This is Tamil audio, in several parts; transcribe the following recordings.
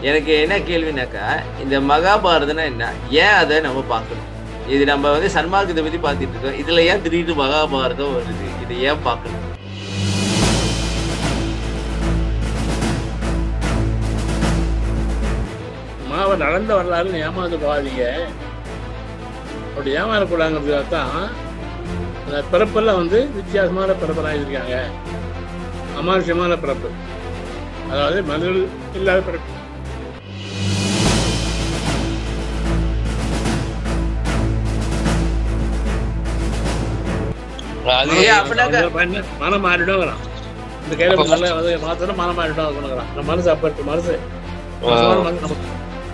எனக்கு என்ன கேள்வினாக்கா இந்த மகாபாரதம்னா என்ன ஏன் அதை நம்ம பார்க்கணும் இது நம்ம வந்து சன்மார்க்கத்தை பத்தி பார்த்துட்டு இருக்கோம் இதுல ஏன் திடீர்னு மகாபாரதம் வருது இதை ஏன் பார்க்கணும் மாவை நடந்த வரலாறுன்னு ஏமாந்து போகாதீங்க அப்படி ஏமாறக்கூடாங்கிறதுக்காக தான் அந்த பிறப்பெல்லாம் வந்து வித்தியாசமான பிறப்பெல்லாம் இருக்காங்க அமானுஷமான பிறப்பு அதாவது மனிதர்கள் இல்லாத பிறப்பு அது ஏன் அப்படின்னாக்கா என்ன மனம் மாறிடுங்கிறான் இந்த கையில நல்ல வந்து மாத்திரம் மனம் மாறிடும் இருக்கணுங்கிறான் நம்ம மனசு அப்ப இருக்கு மனசு மோசமான மனசு நமக்கு.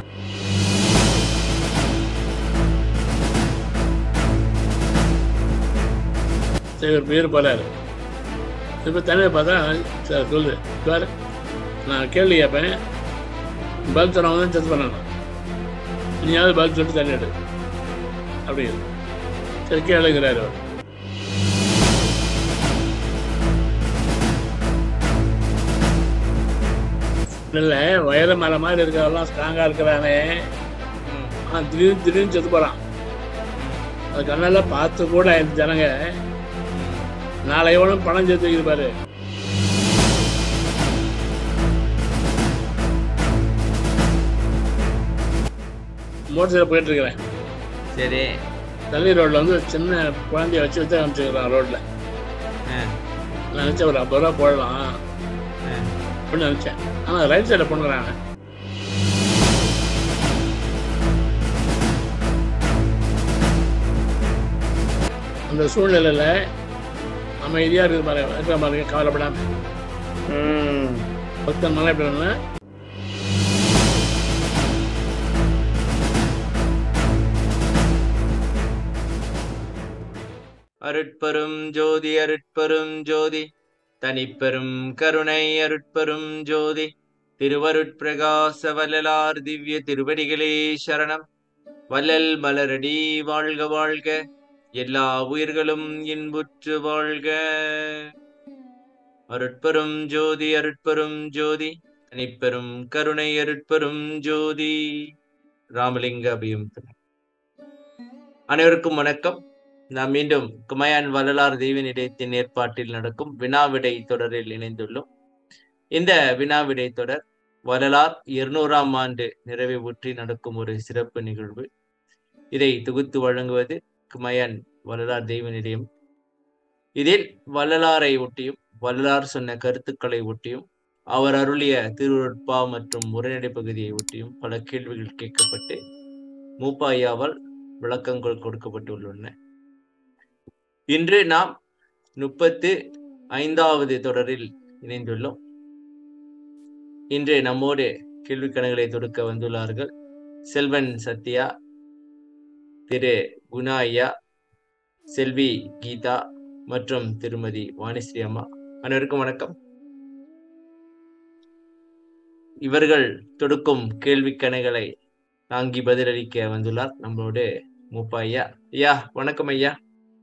சரி ஒரு பேர் போறாரு இப்போ தனியாக பார்த்தா சார் சொல்லு சார் நான் கேள்வி கேட்பேன் பதில் சொன்னவங்க தான் செத்து பண்ணணும் நீயாவது பதில் சொல்லிட்டு தண்ணி எடு அப்படி சரி கேளுங்கிறாரு அவர் இல்ல வயல மலை மாதிரி இருக்கிறவெல்லாம் ஸ்ட்ராங்கா இருக்கிறானே ஆனா திடீர்னு திடீர்னு செத்து போறான் அது கண்ணால பார்த்து கூட இந்த ஜனங்க நாளை எவ்வளவு பணம் சேர்த்து வைக்குது பாரு மோட்டர் சைக்கிள் போயிட்டு இருக்கிறேன் சரி தள்ளி ரோட்ல வந்து ஒரு சின்ன குழந்தைய வச்சு வச்சு அனுப்பிச்சுக்கிறான் ரோட்ல ஆ, நான் நினைச்சேன் ஒரு ஐம்பது ரூபா போடலாம் ஆ. அப்படின்னு நினைச்சேன் ஆனா ரைட் சைடில் பண்ணுறாங்க அந்த சூழ்நிலையில அமைதியா இருக்குது பாருங்க இருக்கிற பாருங்க கவலைப்படாம பக்தன் மலை எப்படி இருந்தா, அருட்பெரும் ஜோதி அருட்பெரும் ஜோதி தனிப்பெரும் கருணை அருட்பெரும் ஜோதி திருவருட்பிரகாச வல்லலார் திவ்ய திருவடிகளே சரணம் வள்ளல் மலரடி வாழ்க வாழ்க எல்லா உயிர்களும் இன்புற்று வாழ்க அருட்பெரும் ஜோதி அருட்பெரும் ஜோதி தனிப்பெரும் கருணை அருட்பெரும் ஜோதி ராமலிங்க அபியம் துணை. அனைவருக்கும் வணக்கம் நாம் மீண்டும் குமயான் வள்ளலார் தெய்வ நிலையத்தின் ஏற்பாட்டில் நடக்கும் வினாவிடை தொடரில் இணைந்துள்ளோம் இந்த வினாவிடை தொடர் வள்ளலார் இருநூறாம் ஆண்டு நிறைவை ஒற்றி நடக்கும் ஒரு சிறப்பு நிகழ்வு இதை தொகுத்து வழங்குவது குமயான் வள்ளலார் தெய்வ நிலையம் இதில் வள்ளலாரை ஒட்டியும் வள்ளலார் சொன்ன கருத்துக்களை ஒட்டியும் அவர் அருளிய திருவருட்பா மற்றும் உரைநடை பகுதியை ஒட்டியும் பல கேள்விகள் கேட்கப்பட்டு மூப்பாயாவால் விளக்கங்கள் கொடுக்கப்பட்டுள்ளன இன்று நாம் முப்பத்து ஐந்தாவது தொடரில் இணைந்துள்ளோம் இன்று நம்மோடு கேள்விக்கணங்களை தொடுக்க வந்துள்ளார்கள் செல்வன் சத்யா திரு குணா ஐயா செல்வி கீதா மற்றும் திருமதி வாணிஸ்ரீ அம்மா அனைவருக்கும் வணக்கம் இவர்கள் தொடுக்கும் கேள்விக்கணைகளை தாங்கி பதிலளிக்க வந்துள்ளார் நம்மளோடு மூப்பா ஐயா ஐயா வணக்கம் ஐயா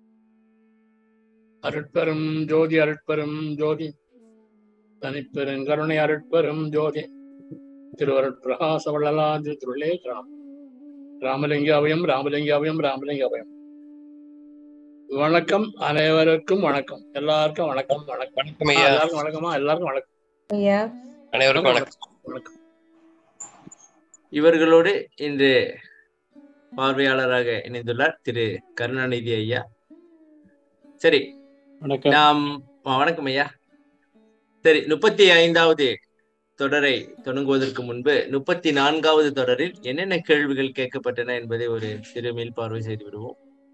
அருட்பெரும் ஜோதி அருட்பெரும் ஜோதி தனிப்பெரும் கருணை அருட்பெரும் ஜோதி திருவருட் பிரகாச வள்ளலாதி திருளே ராம் ராமலிங்க அபயம் ராமலிங்க அபயம் ராமலிங்க அபயம் வணக்கம் அனைவருக்கும் வணக்கம் எல்லாருக்கும் வணக்கம் வணக்கம் வணக்கம் ஆ, ஐயா எல்லாருக்கும் வணக்கமா எல்லாருக்கும் வணக்கம் ஐயா அனைவருக்கும் வணக்கம் வணக்கம் இவர்களோடு இன்று பார்வையாளராக இணைந்துள்ளார் திரு கருணாநிதி ஐயா சரி வணக்கம் நாம் ஆ, வணக்கம் ஐயா சரி முப்பத்தி ஐந்தாவது தொடரை தொடங்குவதற்கு முன்பு முப்பத்தி நான்காவது தொடரில் என்னென்ன கேள்விகள் கேட்கப்பட்டன என்பதை ஒரு சிறு பார்வை செய்து விடுவோம்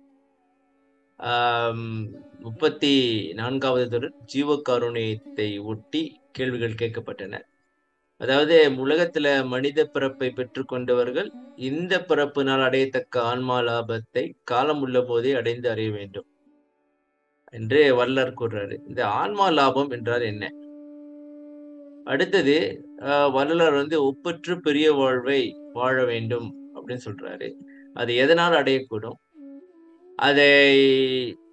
ஆம், முப்பத்தி நான்காவது தொடர் ஜீவகாருண்யத்தை ஒட்டி கேள்விகள் கேட்கப்பட்டன அதாவது உலகத்துல மனித பிறப்பை பெற்றுக்கொண்டவர்கள் இந்த பிறப்பினால் அடையத்தக்க ஆன்மா லாபத்தை காலம் உள்ள போதே அடைந்து அறிய வேண்டும் என்று வள்ளலார் கூறுறாரு இந்த ஆன்மா லாபம் என்றால் என்ன அடுத்தது ஆஹ், வள்ளலார் வந்து ஒப்பற்று பெரிய வாழ்வை வாழ வேண்டும் அப்படின்னு சொல்றாரு அது எதனால் அடையக்கூடும் அதை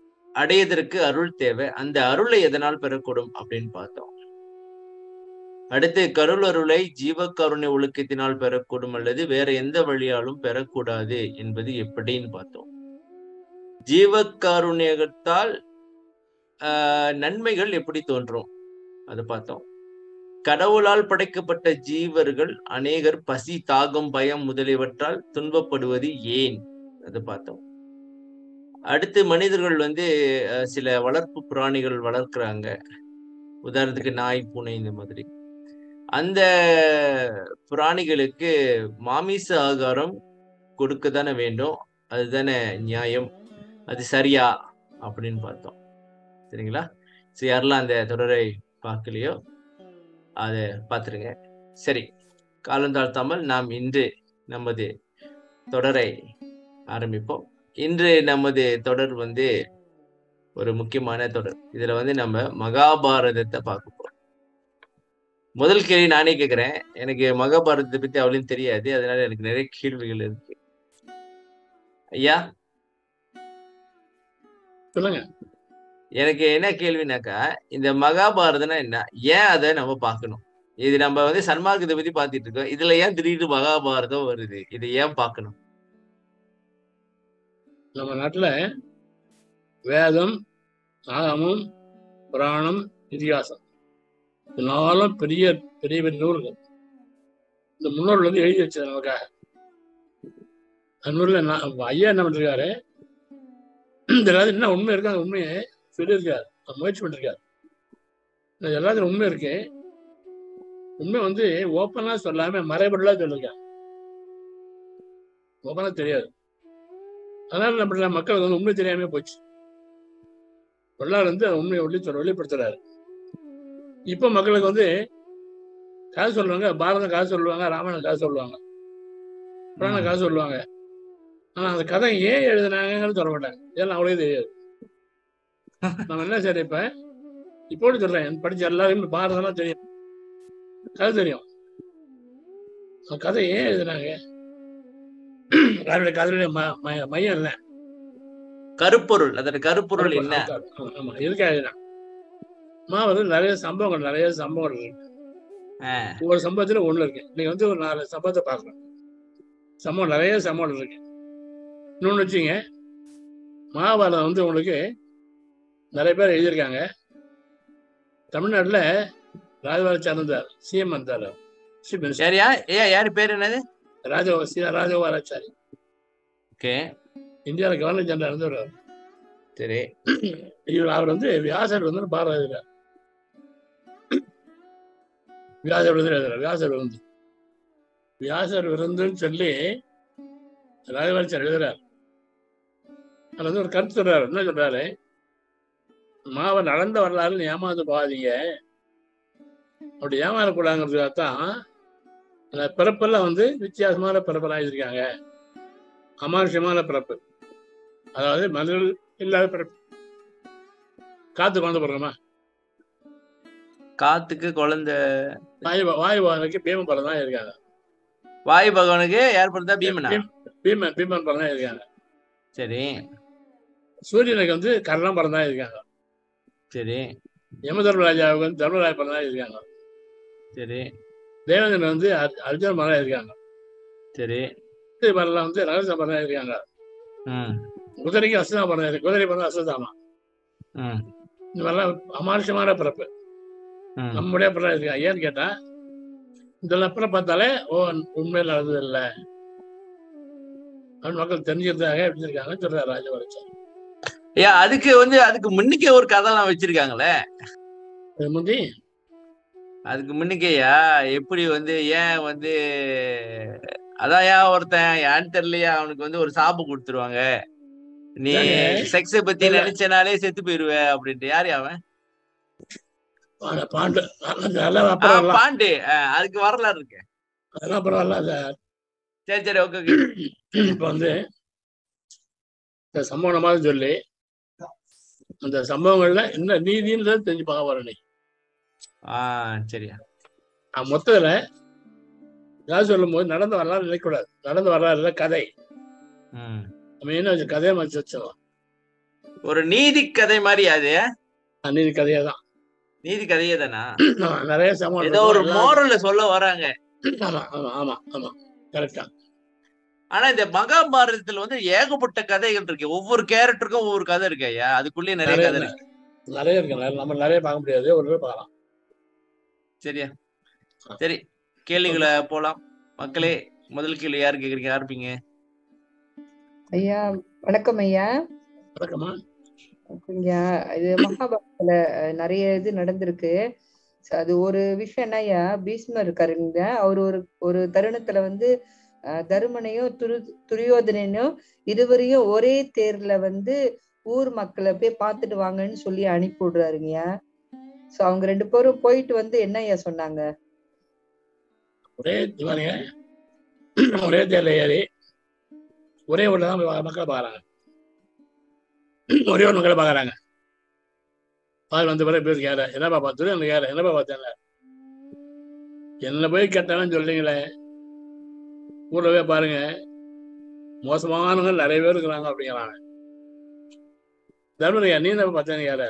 அடையதற்கு அருள் தேவை அந்த அருளை எதனால் பெறக்கூடும் அப்படின்னு பார்த்தோம் அடுத்து கருளருளை ஜீவகாருண்ய ஒழுக்கத்தினால் பெறக்கூடும் அல்லது வேற எந்த வழியாலும் பெறக்கூடாது என்பது எப்படின்னு பார்த்தோம் ஜீவகாருண்யத்தால் ஆஹ் நன்மைகள் எப்படி தோன்றும் அது பார்த்தோம் கடவுளால் படைக்கப்பட்ட ஜீவர்கள் அநேகர் பசி தாகம் பயம் முதலியவற்றால் துன்பப்படுவது ஏன் அது பார்த்தோம் அடுத்து மனிதர்கள் வந்து அஹ், சில வளர்ப்பு பிராணிகள் வளர்க்குறாங்க உதாரணத்துக்கு நாய் பூனை இந்த மாதிரி அந்த பிராணிகளுக்கு மாமிச ஆகாரம் கொடுக்க தானே வேண்டும் அதுதானே நியாயம் அது சரியா அப்படின்னு பார்த்தோம் சரிங்களா சரி யாரெல்லாம் அந்த தொடரை பார்க்கலையோ அதை பார்த்துருங்க சரி காலம் தாழ்த்தாமல் நாம் இன்று நமது தொடரை ஆரம்பிப்போம் இன்று நமது தொடர் வந்து ஒரு முக்கியமான தொடர் இதுல வந்து நம்ம மகாபாரதத்தை பார்க்க போறோம் முதல் கேள்வி நானே கேட்கிறேன் எனக்கு மகாபாரதத்தை பத்தி அவ்வளவு தெரியாது அதனால எனக்கு நிறைய கேள்விகள் இருக்கு ஐயா சொல்லுங்க எனக்கு என்ன கேள்வினாக்கா இந்த மகாபாரதம்னா என்ன ஏன் அதை நம்ம பார்க்கணும் இது நம்ம வந்து சன்மார்க்கத்தை பத்தி பார்த்துட்டு இருக்கோம் இதுல ஏன் திடீர்னு மகாபாரதம் வருது இதை ஏன் பார்க்கணும் நம்ம நாட்டுல வேதம் ஆகமம் புராணம் இதிகாசம் இது நாலும் பெரிய பெரிய பெரிய நூல்கள் இந்த முன்னோர்கள் வந்து எழுதி வச்சது நமக்காக அந்த நூல்ல நான் அப்ப ஐயா என்ன பண்ணிருக்காரு இந்த எல்லாத்தையும் என்ன உண்மை இருக்கு அந்த உண்மையை சொல்லியிருக்காரு அவர் முயற்சி பண்ணிருக்காரு இந்த எல்லாத்தையும் உண்மை இருக்கு உண்மை வந்து ஓப்பனா சொல்லாம மறைபொருளா சொல்லிருக்காரு ஓப்பனா தெரியாது அதனால நம்ம மக்களுக்கு வந்து உண்மை தெரியாம போச்சு வல்லார் வந்து அந்த உண்மையை வெளி வெளிப்படுத்துறாரு இப்ப மக்களுக்கு வந்து கதை சொல்லுவாங்க பாரதம் கதை சொல்லுவாங்க ராமாயணம் கதை சொல்லுவாங்க புராணம் கதை சொல்லுவாங்க ஆனா அந்த கதை ஏன் எழுதுனாங்கன்னு சொல்ல மாட்டாங்க இதெல்லாம் அவளே தெரியாது நம்ம என்ன சரி இப்ப இப்போ சொல்றேன் படிச்ச எல்லாருமே பாரதம்லாம் தெரியும் கதை தெரியும் அந்த கதை ஏன் எழுதுனாங்க யாருடைய கதையுடைய ம- ம- மையம் என்ன கருப்பொருள் அதோட கருப்பொருள் என்ன ஆமா இருக்காது மாவட்டம் நிறைய சம்பவங்கள் நிறைய சம்பவங்கள் இருக்கு ஆஹ் ஒவ்வொரு சம்பவத்துல ஒண்ணு இருக்கு நீங்க வந்து ஒரு நாலு சம்பவத்தை பார்க்கலாம் சம்பவம் நிறைய சம்பவங்கள் இருக்கு இன்னொன்னு வச்சுங்க மகாபாரதம் வந்து உங்களுக்கு நிறைய பேர் எழுதியிருக்காங்க தமிழ்நாட்டுல ராஜபாலாச்சாரி இருந்தார் சிஎம் இருந்தார் chief minister. யார் யார் ஏ யார் பேர் என்னது ராஜ சி ராஜகோபாலாச்சாரி ஓகே இந்தியாவில் கவர்னர் ஜெனரல் இருந்தவர் அவர். சரி இவர் அவர் வந்து வியாசர் வந்து பாரத எழுதுறார் வியாசர் விருந்து எழுதுறார் வியாசர் விருந்து வியாசர் விருந்துன்னு சொல்லி ராஜபாலாச்சாரி எழுதுறார் அதுல வந்து ஒரு கருத்து சொல்றாரு என்ன சொல்றாரு மாவ நடந்த வரலாறு ஏமாந்து போகாதீங்க அப்படி ஏமாறக்கூடாங்கிறதுக்காக தான் அந்த பிறப்பெல்லாம் வந்து வித்தியாசமான பிறப்பெல்லாம் எழுதியிருக்காங்க அமானுஷமான பிறப்பு அதாவது மனிதர்கள் இல்லாத பிறப்பு காத்து குழந்தை பிறகுமா காத்துக்கு குழந்தை வாயு வாயு பகவானுக்கு பீமன் படம் தான் இருக்காங்க வாயு பகவானுக்கு யார் பிறந்தா பீமனா பீமன் பீமன் படம் தான் இருக்காங்க சரி சூரியனுக்கு வந்து கர்ணம் படம் தான் இருக்காங்க சரி யம தர்மராஜாவுக்கு வந்து தர்மராஜ படம் தான் இருக்காங்க சரி தேவேந்திரன் வந்து அர்- அர்ஜுன படம் தான் இருக்காங்க சரி படம் வந்து ரகசிய படம் தான் இருக்காங்க ம் குதிரைக்கு அசுதா படம் இருக்கு குதிரை படம் அசுதாமா ம் இந்த மாதிரிலாம் அமானுஷமான பிறப்பு ம் நம்முடைய பிறகு இருக்கா ஏன்னு கேட்டா இந்த அப்புறம் பார்த்தாலே ஓ உண்மையில் நடந்தது இல்லை அப்படின்னு மக்கள் தெரிஞ்சுக்கிறதாக எப்படி இருக்காங்க சொல்றாரு ராஜபாலாச்சாரி ஏ அதுக்கு வந்து அதுக்கு முன்னுக்கே ஒரு கதைலாம் வச்சிருக்காங்களே அது முந்தி அதுக்கு முன்னுக்கேயா எப்படி வந்து ஏன் வந்து அதான் ஏன் ஒருத்தன் ஏன்னு தெரியலையா அவனுக்கு வந்து ஒரு சாப்பு கொடுத்துருவாங்க நீ ஏங்க? செக்ஸ பத்தி இல்ல. நினைச்சனாலே செத்து போயிருவ அப்படின்ட்டு யாரு அவன் பாண்ட- பாண்டு அதெல்லாம் ஆ, அப்புறம் வரலாம். பாண்டு ஆ, அதுக்கு வரலாறு இருக்கு அதெல்லாம் அப்புறம் வரலாம் சார் சரி சரி ஓகே ஓகே இப்ப வந்து இந்த சம்பவம் மாதிரி சொல்லி அந்த சம்பவங்கள்ல என்ன நீதின்றது தெரிஞ்சு பார்க்க போறேன் நீ ஆஹ் சரியா நான் மொத்தத்துல ஏதாவது சொல்லும் போது நடந்து வரலாறு நினைக்கக்கூடாது நடந்து வரலாறு கதை ம் நம்ம என்ன வச்சு கதையை மதிச்சு வச்சோம் ஒரு நீதி கதை மாதிரி அது அநீதி கதையா தான் நீதி கதையே தானா ஆமா, நிறைய சமம் ஏதோ ஒரு மோரல்ல சொல்ல வராங்க ஆமா ஆமா ஆமா ஆமா கரெக்டா ஆனா இந்த மகாபாரதத்துல வந்து ஏகப்பட்ட கதைகள் இருக்கு ஒவ்வொரு கேரக்டருக்கும் ஒவ்வொரு கதை இருக்கு ஐயா அதுக்குள்ளேயே நிறைய நிறைய கதை இருக்கு நிறைய இருக்கு நிறைய- நம்ம நிறைய பார்க்க முடியாது ஒரு தடவை பார்க்கலாம் சரியா சரி கேள்விகளை போலாம் மக்களே முதல் கேள்வி யாரு கேக்குறீங்க ஆரம்பிங்க ஐயா வணக்கம் ஐயா வணக்கமா ஐயா இது மகாபாரதத்துல அஹ், நிறைய இது நடந்திருக்கு So, அது ஒரு விஷயம் என்ன ஐயா பீஷ்மர் இருக்காருங்க அவர் ஒரு ஒரு தருணத்துல வந்து அஹ், தருமனையும் துரு துரியோதனையும் இருவரையும் ஒரே தேர்ல வந்து ஊர் மக்களை போய் பார்த்துட்டு வாங்கன்னு சொல்லி அனுப்பி விடுறாருங்கய்யா சோ அவங்க ரெண்டு பேரும் போயிட்டு வந்து என்ன ஐயா சொன்னாங்க ஒரே இவனுங்க ஒரே தேர்ல ஏறி ஒரே ஊர்ல தான் போய் மக்களை பார்க்கறாங்க ஒரே ஒரு மக்களை பார்க்கறாங்க பால் வந்த பிறகு பேர் கேர என்னப்பா பார்த்து அந்த கேர என்னப்பா பார்த்தேன் என்ன போய் கேட்டாலும் சொல்றீங்களே ஊர்ல போய் பாருங்க மோசமானவங்க நிறைய பேர் இருக்கிறாங்க அப்படிங்கிறாங்க தர்மரையா நீ என்ன பார்த்தேன்னு யார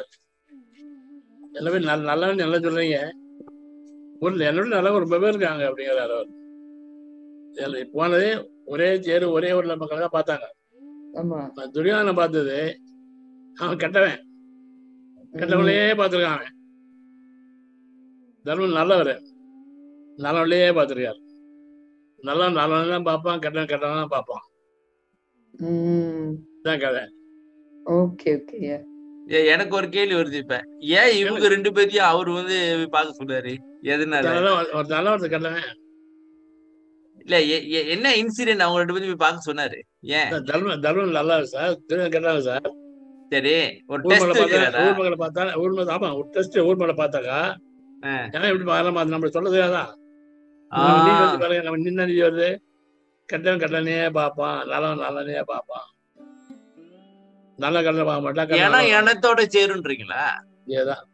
என்ன போய் நல்ல நல்லவன் நல்லா சொல்றீங்க ஊர்ல என்னோட நல்லவங்க ரொம்ப பேர் இருக்காங்க அப்படிங்கிறாரு அவர் இதுல போனதே ஒரே சேரு ஒரே ஊர்ல மக்கள் தான் பார்த்தாங்க ஆமா நான் துரியோதனை பார்த்தது அவன் கெட்டவன் கெட்டவங்களையே பார்த்துருக்கான் அவன் தர்மன் நல்லவர் நல்லவன்லையே பார்த்துருக்காரு நல்லவன் நல்லவன் தான் பார்ப்பான் கெட்டவன் கெட்டவன் தான் பார்ப்பான் உம் இதான் கதை ஓகே ஓகே ஐயா ஏ, எனக்கு ஒரு கேள்வி வருது இப்ப ஏன் இவங்க ரெண்டு பேரையும் அவர் வந்து பார்க்க சொல்றாரு எதனால நல்லவன் ஒரு- ஒரு நல்லவன் கெட்டவன் இல்ல எ- எ- என்ன இன்சிடென்ட் அவங்க ரெண்டு பேரும் போய் பார்க்க சொன்னாரு ஏன் தர்மன் தர்மன் நல்லவர் சார் துரியோதன் கெட்டவன் சார் சரி ஒரு ஊர் டெஸ்ட் மக்களை பார்த்தா வைக்கிறாரா ஊர் மக்களை பார்த்தா ஊர் மக்களை ஆமா ஒரு டெஸ்ட் ஊர் மக்களை பார்த்தாக்கா ஆ. ஏன்னா எப்படி பார்க்கலாம் அது நம்ம சொல்றது தான் ஆ, நீ வந்து பாருங்க நம்ம நின்ன நீதி வருது கெட்டவன் கெட்டனே பார்ப்பான் நல்லவன் நல்லனே பார்ப்பான் நல்ல கெட்டவன் பார்க்க மாட்டான் கெட்டவன் ஏன்னா நல்லவன் எனத்தோட சேருன்றீங்களா இதேதான்.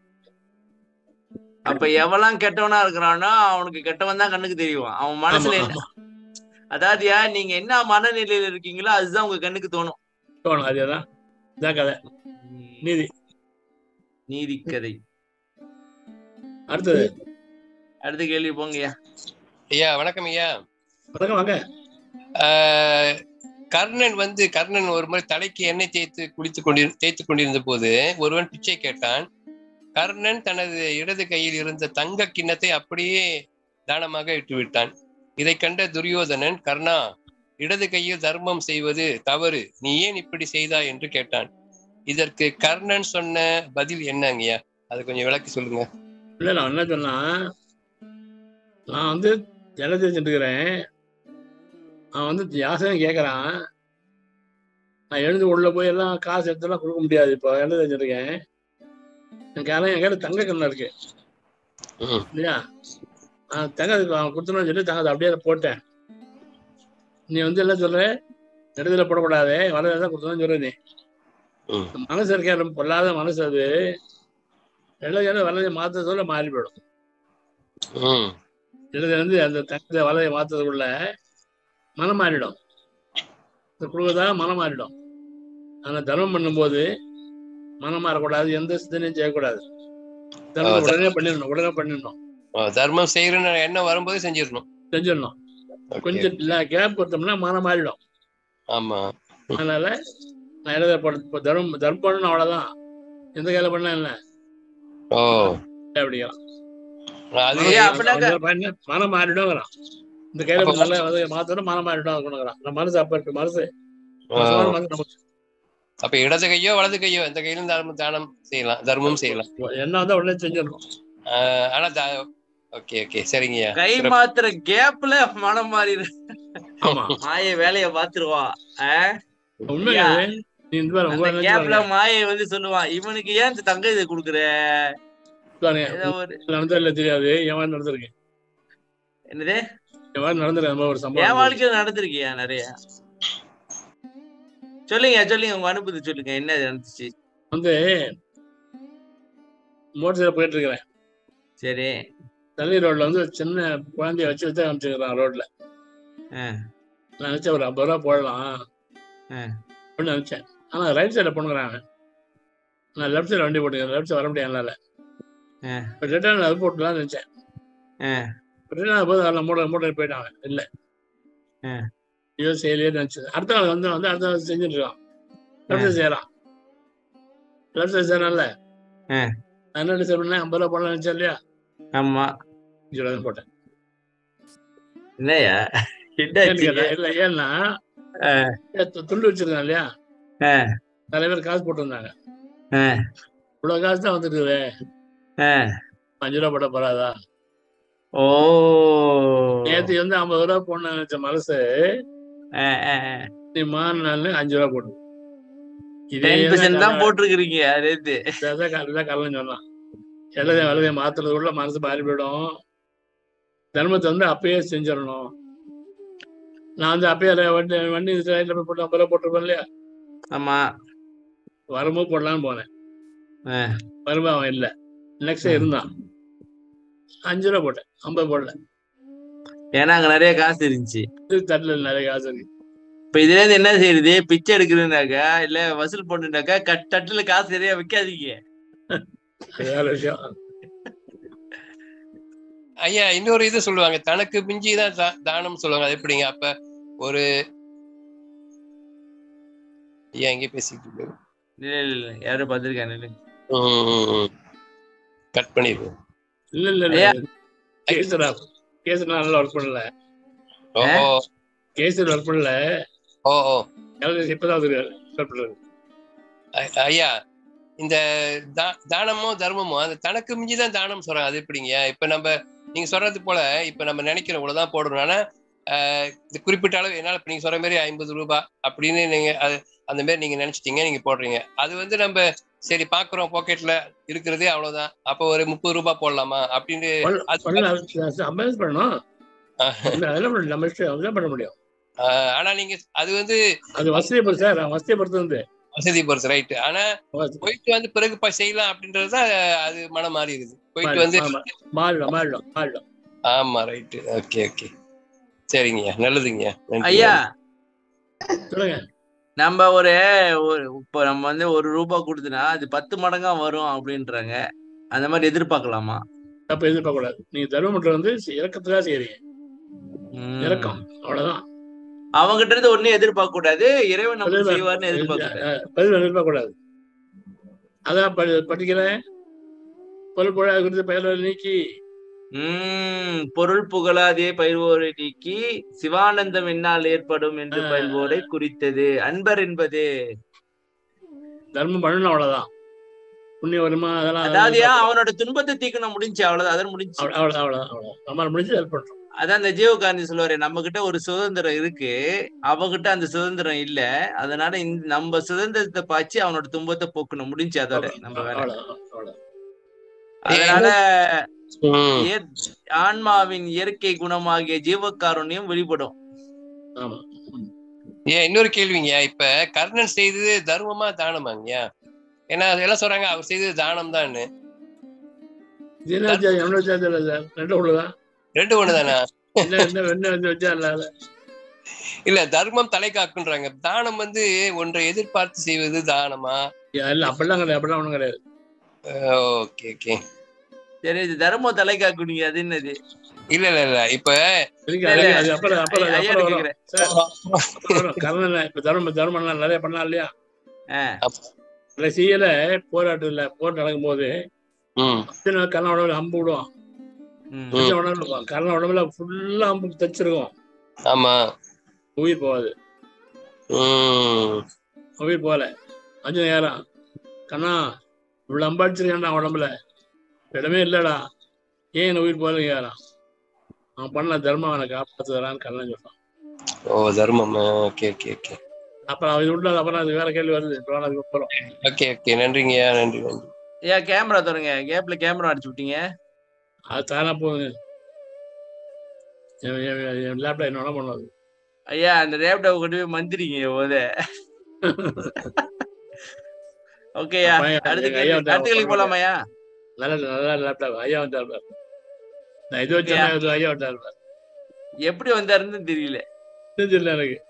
அப்ப எவெல்லாம் கெட்டவனா இருக்கிறானோ அவனுக்கு கெட்டவன் தான் கண்ணுக்கு தெரியும் அவன் மனசுல ஆமா, என்ன ஆமா. அதாவதுயா நீங்க என்ன மனநிலையில இருக்கீங்களோ அதுதான் உங்க கண்ணுக்கு தோணும் தோணும் அதேதான் இதான் கதை நீதி நீதி கதை அடுத்தது அடுத்த கேள்வி போங்கய்யா ஐயா வணக்கம் ஐயா வணக்கம் வாங்க ஆஹ் கர்ணன் வந்து கர்ணன் ஒரு முறை தலைக்கு எண்ணெய் தேய்த்து குளித்து கொண்டு தேய்த்து கொண்டிருந்த போது ஒருவன் பிச்சை கேட்டான் கர்ணன் தனது இடது கையில் இருந்த தங்க கிண்ணத்தை அப்படியே தானமாக இட்டு விட்டான் இதை கண்ட துரியோதனன் கர்ணா இடது கையில் தர்மம் செய்வது தவறு நீ ஏன் இப்படி செய்தாய் என்று கேட்டான் இதற்கு கர்ணன் சொன்ன பதில் என்னங்கய்யா அது கொஞ்சம் விளக்கி சொல்லுங்க இல்ல நான் என்ன சொன்னா நான் வந்து எண்ணெய் தேய்ச்சிட்டு இருக்கிறேன் அவன் வந்து யாசகம் கேட்கறான் நான் எழுந்து உள்ள போய் எல்லாம் காசு எடுத்துலாம் கொடுக்க முடியாது இப்போ எண்ணெய் தேய்ச்சிட்டு இருக்கேன் என் கையில என் கையில தங்க கண்ணம் இருக்கு ம். இல்லையா நான் தங்க அவன் கொடுத்தணும்னு சொல்லி தங்கத்தை அப்படியே போட்டேன் நீ வந்து என்ன சொல்ற இடத்துல போடக்கூடாது வலதுல தான் கொடுத்தணும்னு சொல்ற நீ ம். மனசு இருக்கே ரொம்ப பொல்லாத மனசு அது இடது வலதை மாத்த சொல்ல மாறி போயிடும் ம் இடது வந்து அந்த தங்கத்தை வலையை மாத்துறதுக்குள்ள மனம் மாறிடும் இந்த குழுவதா மனம் மாறிடும் ஆனா தர்மம் பண்ணும்போது மனம் மாறக்கூடாது எந்த சிந்தனையும் செய்யக்கூடாது தர்மத்தை ஆ, உடனே பண்ணிடணும் உடனே பண்ணிடணும் ஆ, தர்மம் செய்யறன்னு எண்ணம் வரும்போது செஞ்சிடணும் செஞ்சிடணும் Okay. கொஞ்சம் இல்ல கேப் கொடுத்தோம்னா மனம் மாறிடும் ஆமா அதனால நான் எழுத இப்போ தர்மம் தர்மம் பண்ணணும் அவ்வளவுதான் எந்த கையில பண்ணா என்ன ஓ அப்படிங்கிறான் அது ஐயா, அப்படின்னாக்க- அவன் பண்ண மனம் மாறிடும்ங்கிறான் இந்த கையில அப்ப நல்லா வந்து மாத்தணும் மனம் மாறிடும் இருக்கணுங்கிறான் நம்ம மனசு அப்ப இருக்கு மனசு ஆ, மோசமான மனசு நமக்கு அப்ப இடது கையோ வலது கையோ எந்த கையிலும் தானம் தானம் செய்யலாம் தர்மம் செய்யலாம் என்ன வந்தா உடனே செஞ்சிடணும் ஆஹ் ஆனா ஓகே ஓகே சரிங்கய்யா கை சிறப்பு. மாத்துற கேப்ல மனம் மாறிடு ஆமா மாய வேலைய பாத்துருவா உண்மையா அது? நீ இந்த பாரு, உங்க அந்த நினைச்சு கேப்ல பாருங்க. மாயை வந்து சொல்லுவான் இவனுக்கு ஏன் இந்த தங்க இதை குடுக்குற பாருங்க, ஏதோ ஒரு நடந்தா இல்ல தெரியாது என் மாதிரி நடந்திருக்கு என்னது என் மாதிரி நடந்திருக்கு அந்த மாதிரி ஒரு என் சம்பவம் நடந்திருக்கு. வாழ்க்கையில நடந்திருக்கியா நிறைய சொல்லுங்க சொல்லுங்க உங்க அனுபவத்தை சொல்லுங்க என்ன நடந்துச்சு வந்து மோட்டர் சைக்கிள் போயிட்டு இருக்கிறேன் சரி தள்ளி ரோட்ல வந்து ஒரு சின்ன குழந்தைய வச்சு வச்சு அனுப்பிச்சுக்கிறான் ரோட்ல ஆ. நான் நினைச்சேன் ஒரு ஐம்பது ரூபா போடலாம் ஆ. அப்படின்னு நினைச்சேன் ஆனா ரைட் சைடில் போனுங்கிறாங்க நான் லெஃப்ட் சைடு வண்டி போட்டுக்கிறேன் லெஃப்ட் சைடு வர முடியாது என்னால ஆ. ரிட்டர்ன் அது போட்டுலாம்னு நினைச்சேன் ஆ. ரிட்டர்ன் போது அதில் மூட மூட போயிட்டாங்க இல்லை ஆ. ஐயோ செய்யலையே நினைச்சது அடுத்த நாள் வந்து வந்து அடுத்த நாள் செஞ்சுட்டு இருக்கான் லெஃப்ட் சைடு செய்யறான் லெஃப்ட் சைடு செய்யறான்ல ஆ. நான் என்ன டிசைட் பண்ணேன் ஐம்பது ரூபா போடலாம் நினைச்சேன் இல்லையா ஆமா அஞ்சு ரூபா தான் போட்டேன் என்னையா ஏன்னு என்னாச்சு கேட்டேன் இல்லை ஏன்னா ஆ. ஏ, து- துண்டு வச்சிருக்கான் இல்லையா ஆ. நிறைய பேர் காசு போட்டிருந்தாங்க ஆ. இவ்வளவு காசு தான் வந்துருக்குது ஆ. அஞ்சு ரூபா போட போறாதா ஓ நேத்து வந்து ஐம்பது ரூபா போடணும் நினைச்ச மனசு ஆ, ஆ, ஆ. நீ மாறினால அஞ்சு ரூபா போடு இதே டென் பர்சன்ட் தான் தான் போட்டிருக்கிறீங்க ரேத்து காலையில் காலையில் சொன்னான் எழுத வலதை மாத்துறதுக்குள்ள மனசு மாறி போயிடும் தர்மத்தை வந்து அப்பயே செஞ்சிடணும் நான் வந்து அப்பயே அதை வண்டி வண்டி ரைட்ல போய் போட்டு ஐம்பது ரூபா போட்டிருப்பேன் இல்லையா ஆமா வரும்போது போடலான்னு போனேன் ஆ. வரும்போது அவன் இல்லை நெக்ஸ்ட் இருந்தான் அஞ்சு ரூபா போட்டேன் ஐம்பது போடல ஏன்னா அங்க நிறைய காசு இருந்துச்சு இது தட்டில் நிறைய காசு இருக்கு இப்ப இதுல இருந்து என்ன செய்யுது பிச்சை எடுக்கிறதுனாக்கா இல்ல வசூல் பண்ணுனாக்கா கட் தட்டுல காசு நிறைய வைக்காதீங்க அது வேற விஷயம் ஐயா இன்னொரு இது சொல்லுவாங்க தனக்கு மிஞ்சி தான் தா- தானம் சொல்லுவாங்க அது எப்படிங்க அப்ப ஒரு ஐயா எங்க பேசிட்டு இருக்கு இல்ல இல்ல இல்ல யாரும் பார்த்திருக்காங்க கட் பண்ணிடுவோம் இல்ல இல்ல ஐயா. இல்ல கேசரா கேசரா நல்லா ஒர்க் பண்ணல ஓ கேசர் ஒர்க் பண்ணல ஓ ஓ எல்லாம் இப்பதான் ஒர்க் பண்றது ஐ- ஐயா இந்த தா- தானமோ தர்மமோ அந்த தனக்கு மிஞ்சி தான் தானம் சொல்றாங்க அது எப்படிங்க இப்ப நம்ம நீங்க சொல்றது போல இப்ப நம்ம நினைக்கிறோம் இவ்வளவுதான் போடணும் ஆனா ஆஹ், இந்த குறிப்பிட்ட அளவு என்னால இப்ப நீங்க சொல்ற மாதிரி ஐம்பது ரூபாய் அப்படின்னு நீங்க அது அந்த மாதிரி நீங்க நினைச்சிட்டீங்க நீங்க போடுறீங்க அது வந்து நம்ம சரி பாக்குறோம் பாக்கெட்ல இருக்கிறதே அவ்வளவுதான் அப்ப ஒரு முப்பது ரூபாய் போடலாமா அப்படின்னு அது அம்பேஸ் பண்ணணும் இல்ல, அதெல்லாம் பண்ண- நம்ம இஷ்டம் அதெல்லாம் பண்ண முடியும் ஆஹ், ஆனா நீங்க அது வந்து அது வசதியை பொறுத்து சார் வசதியை பொறுத்து வந்து வசதி பொறுத்து ரைட்டு ஆனா போயிட்டு வந்து பிறகு ப- செய்யலாம் அப்படின்றது தான் அது மனம் மாறிடுது போயிட்டு வந்து ஆமா. மாறிடும் மாறிடும் மாறிடும் ஆமா ரைட்டு ஓகே ஓகே சரிங்கய்யா நல்லதுங்கய்யா நன்றி. ஐயா சொல்லுங்க நம்ம ஒரு ஒரு இப்போ நம்ம வந்து ஒரு ரூபாய் கொடுத்தனா அது பத்து மடங்கா வரும் அப்படின்றாங்க அந்த மாதிரி எதிர்பார்க்கலாமா தப்பு எதிர்பார்க்க கூடாது நீங்க தர்மபுரம் வந்து இறக்கத்துக்காக செய்யறீங்க ம். இறக்கம் அவ்வளவுதான் அவங்கிட்ட இருந்து ஒண்ணு எதிர்பார்க்க கூடாது இறைவன் நமக்கு பதில் செய்வார்னு எதிர்பார்க்க கூடாது அஹ், பதில் எதிர்பார்க்க கூடாது அதான் படி- படிக்கிறேன் பொருள் புழா குறித்து பெயர் நீக்கி உம் பொருள் புகழாதே பயிர்வோரை நீக்கி சிவானந்தம் என்னால் ஏற்படும் என்று ஆ. பயிர்வோரை குறித்தது அன்பர் என்பது தர்மம் பண்ணணும் அவ்வளவுதான் புண்ணியம் வருமா அதெல்லாம் அதாவது ஏன் அவனோட துன்பத்தை தீக்கணும் முடிஞ்சு அவ்வளவுதான் அதன் முடிஞ்சு அவ்வளவு- அவ்வளவுதான் அவ்வளவுதான் அவ்வளவுதான் நம்மளால முடிஞ்சு ஹெல்ப் பண்றோம் அதான் அந்த ஜீவகாந்தி சொல்லுவாரு நம்ம கிட்ட ஒரு சுதந்திரம் இருக்கு அவகிட்ட அந்த சுதந்திரம் இல்ல அதனால இந்த நம்ம சுதந்திரத்தை பாய்ச்சி அவனோட துன்பத்தை போக்கணும் முடிஞ்சு அதோட நம்ம வேலை அவ்வளவுதான் அவ்வளவுதான் அதனால ம். இயற்- ஆன்மாவின் இயற்கை குணமாகிய ஜீவகாருண்யம் வெளிப்படும் ஆமா ஏன் இன்னொரு கேள்விங்க இப்ப கர்ணன் செய்தது தர்மமா தானமாங்கய்யா ஏன்னா அதெல்லாம் சொல்றாங்க அவர் செய்தது தானம் தான் இது என்ன வித்தியாசம் என்ன வித்தியாசம் இல்லை சார் ரெண்டு உள்ளதான் ரெண்டு ஒண்ணுதானா என்ன என்ன என்ன வந்து வச்சா இல்லாத இல்ல தர்மம் தலை காக்குன்றாங்க தானம் வந்து ஒன்றை எதிர்பார்த்து செய்வது தானமா இல்ல அப்படிலாம் கிடையாது அப்படிலாம் ஒண்ணும் கிடையாது ஓகே ஓகே சரி இது தர்மம் தலை காக்குனீங்க அது என்னது இல்ல இல்ல இல்ல இப்ப இருக்கு, இல்ல, அது- அது அப்புறம் அப்புறம் அது ஐயா அப்புறம் வரும் கேக்குறேன் சார் அப்புறம் வரும் கர்ணன் இப்ப தர்மம் தர்மம் நிறைய பண்ணா இல்லையா ஆ, கடைசியில போராட்டத்துல போர் நடக்கும் போது ம் கர்ண உடம்புல அம்பு விடுவான் ம், கர்ண உடம்புல இருக்கும். கர்ண உடம்புல ஃபுல்லா அம்பு தச்சிருக்கும் ஆமா உயிர் போகாது ம் உயிர் போகல அஞ்சு நேரம் கண்ணா இவ்வளவு அம்பு அடிச்சிருக்கேன்டா உடம்புல இடமே இல்லடா ஏன் என்ன உயிர் போகல ஏறான் அவன் பண்ண தர்மம் அவனை காப்பாத்துறான்னு கண்ணன் சொல்றான் ஓ தர்மம் ஓகே ஓகே ஓகே அப்புறம் அவன் விட்டு அப்புறம் அது வேற கேள்வி வருது இப்போ அதுக்கு அப்புறம் ஓகே ஓகே நன்றிங்கய்யா நன்றி நன்றி ஐயா கேமரா தருங்க கேப்ல கேமரா அடிச்சு விட்டீங்க அது தானா போகுது என் என் என் லேப்டாப் என்ன பண்ணுவது ஐயா அந்த லேப்டாப் கொண்டு போய் மந்திரிங்க போத ஓகேயா அப்பா, அடுத்த எங்க கேள்வி ஐயா வந்து அடுத்த கேள்வி போலாமாயா நல்ல நல்ல லேப்டாப் ஐயா வந்தார் பாரு. நான் இது வச்சா இது ஐயா வந்தார் பாரு. எப்படி வந்தாருன்னு தெரியல தெரியல எனக்கு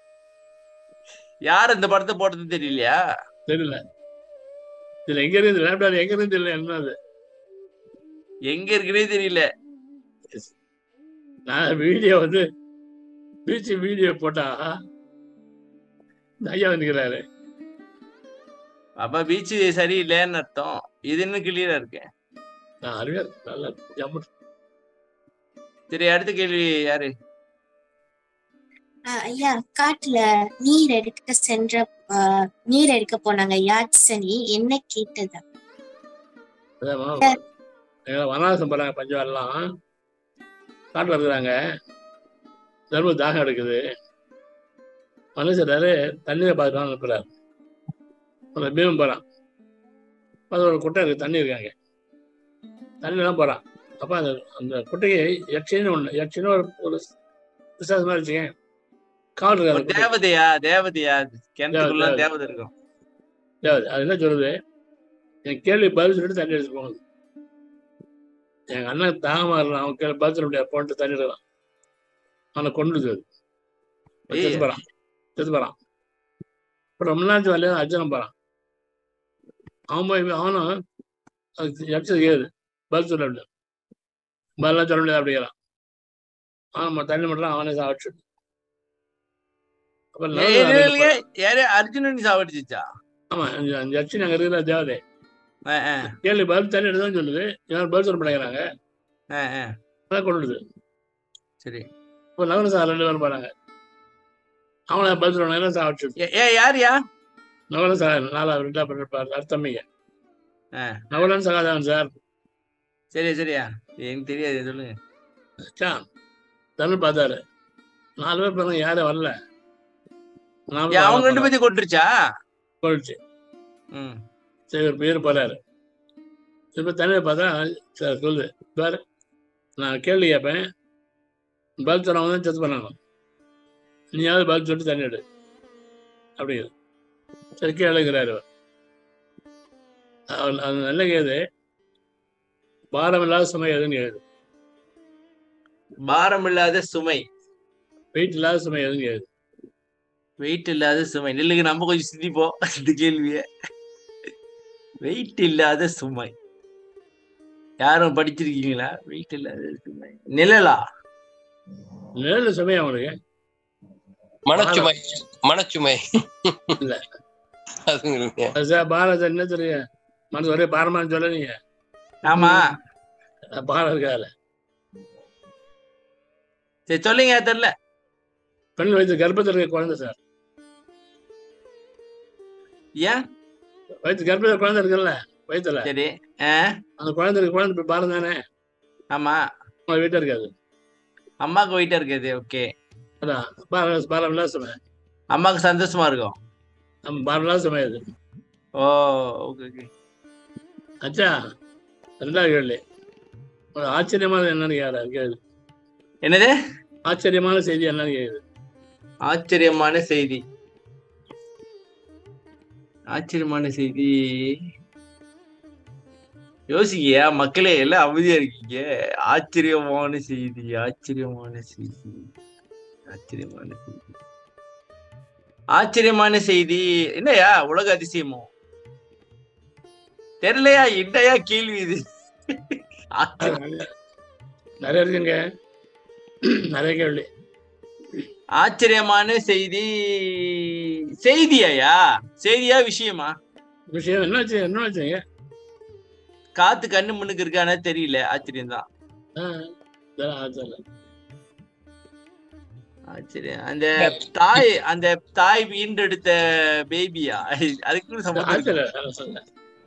யார் இந்த படத்தை போட்டது தெரியலையா தெரியல இதுல எங்க இருந்து லேப்டாப் எங்க இருந்து தெரியல என்ன அது எங்க இருக்குன்னே தெரியல நான் வீடியோ வந்து பீச் வீடியோ போட்டா இந்த ஐயா வந்துக்கிறாரு அப்ப பீச் சரியில்லைன்னு அர்த்தம் இது இன்னும் கிளியரா இருக்கு நான் அருமையா இருக்கு. நல்லா ஜம்மு சரி அடுத்த கேள்வி யாரு ஆஹ் ஐயா காட்டுல நீர் எடுக்க சென்ற ஆஹ், நீர் எடுக்க போனாங்க யாட்சனி என்ன கேட்டது அதாம்மா, எங்க வனவாசம் போறாங்க பஞ்சவாரெல்லாம் காட்டில் இருக்கிறாங்க தர்ம தாகம் எடுக்குது மனுஷராரு தண்ணியை பார்த்து அனுப்புறாரு அந்த பீமம் போறான் அது ஒரு குட்டை இருக்கு தண்ணி இருக்காங்க தண்ணிலாம் போறான் அப்ப அந்த அந்த குட்டைக்கு யக்ஷின்னு ஒண்ணு யக்ஷின்னு ஒரு ஒரு விசாசம் மாதிரி வச்சுக்கேன் காவல் ஒரு இருக்காது குட்டைக்கு. தேவதையா தேவதையா கிணத்துக்குள்ள தேவதை. தேவதை இருக்கும் தேவதை. அது என்ன சொல்லுது என் கேள்வி பதில் சொல்லிட்டு தண்ணி எடுத்து போகுது எங்க அண்ணன் தாகமா இருந்தான் அவன் கேள்வி பதில் சொல்ல முடியாது போட்டு தண்ணி எடுக்கலாம் அவனை கொண்டுது அது ஏய். செத்து போறான் செத்து போறான் அப்புறம் ரொம்ப நாள் வரல அர்ஜுனன் போறான் அவன் போய் அவனும் அது யக்ஷது ஏது பதில் சொல்ல முடியாது பதிலாம் சொல்ல முடியாது அப்படிங்கிறான் அவன் தண்ணி மட்டும் அவனே சாப்பிட்டு அப்புறம் ஏய், நல்லது இல்ல, அது இல்லையே, யாரு அர்ஜுனன் சாவடிச்சுச்சா ஆமா அந்த அந்த யக்ஷன் அங்க இருக்கிற தேவதை ஆ, ஆ, கேள்வி பதில் தண்ணி எடுத்து சொல்லுது யாரும் பதில் சொல்ல மாட்டேங்கிறாங்க ஆ, ஆ. அதான் கொண்டுடுது சரி இப்போ நவன சார் ரெண்டு பேரும் போறாங்க அவங்கள பதில் சொல்லுவாங்க சாப்பிட்டு ஏ- ஏ யாரியா நவன சார் நாலாவது ரெண்டா பண்ணிருப்பார் அர்த்தமிங்க ஆ. நவலன் சகாதவன் சார் சரி சரியா எனக்கு தெரியாது சொல்லுங்க சான் தமிழ் பார்த்தாரு நாலு பேர் பாருங்க யாரும் வரல நாம ஏன் அவங்க ரெண்டு பேத்தையும் கொண்டுருச்சா போயிடுச்சு ம் சரி ஒரு பேர் போறாரு இப்ப தனியாக பார்த்தா சார் சொல்லு பாரு நான் கேள்வி கேட்பேன் பதில் சொன்னவங்க தான் செத்து பண்ணாங்க நீயாவது பதில் சொல்லிட்டு தண்ணி எடு அப்படிங்கிறது சரி கேளுங்கிறாரு அவர். அவர் அது நல்ல கேது பாரம் இல்லாத சுமை எதுன்னு கேது பாரம் இல்லாத சுமை வெயிட் இல்லாத சுமை எதுன்னு கேது வெயிட் இல்லாத சுமை நில்லுங்க நம்ம கொஞ்சம் சிந்திப்போம் இந்த கேள்விய வெயிட் இல்லாத சுமை யாரும் படிச்சிருக்கீங்களா வெயிட் இல்லாத சுமை நிழலா நிழல் சுமை அவனுக்கு மனச்சுமை மனச்சுமை இல்ல. அதுங்க அது சார் பாரத என்ன தெரியும் மனசு ஒரே பாரமான்னு சொல்ல நீங்க ஆமா பாரம் இருக்காதுல சரி சொல்லுங்க தெரியல பெண் வயிற்று கர்ப்பத்தில் இருக்க குழந்தை சார் ஏன் வயிற்று கர்ப்பத்தில் குழந்தை இருக்குல்ல வயிற்றுல சரி ஆ அந்த குழந்தை இருக்கு குழந்தை இப்ப பாரம் தானே ஆமா உங்க வீட்டில் இருக்காது அம்மாக்கு வெயிட்டா இருக்குது ஓகே அதான் பாரம் பாரம் இல்லாத சுமை அம்மாக்கு சந்தோஷமா இருக்கும் நம்ம பாரம் இல்லாத சுமை அது ஓ ஓகே ஓகே அச்சா ரெண்டாவது கேள்வி ஒரு ஆச்சரியமான என்னன்னு கேட்கறாரு கேள்வி என்னது ஆச்சரியமான செய்தி என்னன்னு கேக்குது ஆச்சரியமான செய்தி ஆச்சரியமான செய்தி யோசிக்கியா மக்களே எல்லாம் அமைதியா இருக்கீங்க ஆச்சரியமான செய்தி ஆச்சரியமான செய்தி ஆச்சரியமான செய்தி ஆச்சரியமான செய்தி என்னையா உலக அதிசயமோ தெரியலையா என்னையா கேள்வி இது ஆச்சரிய- நிறைய இருக்குங்க நிறைய கேள்வி ஆச்சரியமான செய்தி செய்தியாயா செய்தியா விஷயமா விஷயம் என்ன வச்சு என்ன வச்சுங்க காத்து கண்ணு முன்னுக்கு இருக்கானே தெரியல ஆச்சரியம் தான் ஆச்சரியம் ஆச்சரியம் அந்த தாய் அந்த தாய் ஈன்றெடுத்த பேபியா அதுக்கு சம்பந்தம் இருக்கு. ஆச்சரியம் நான் சொன்னேன்.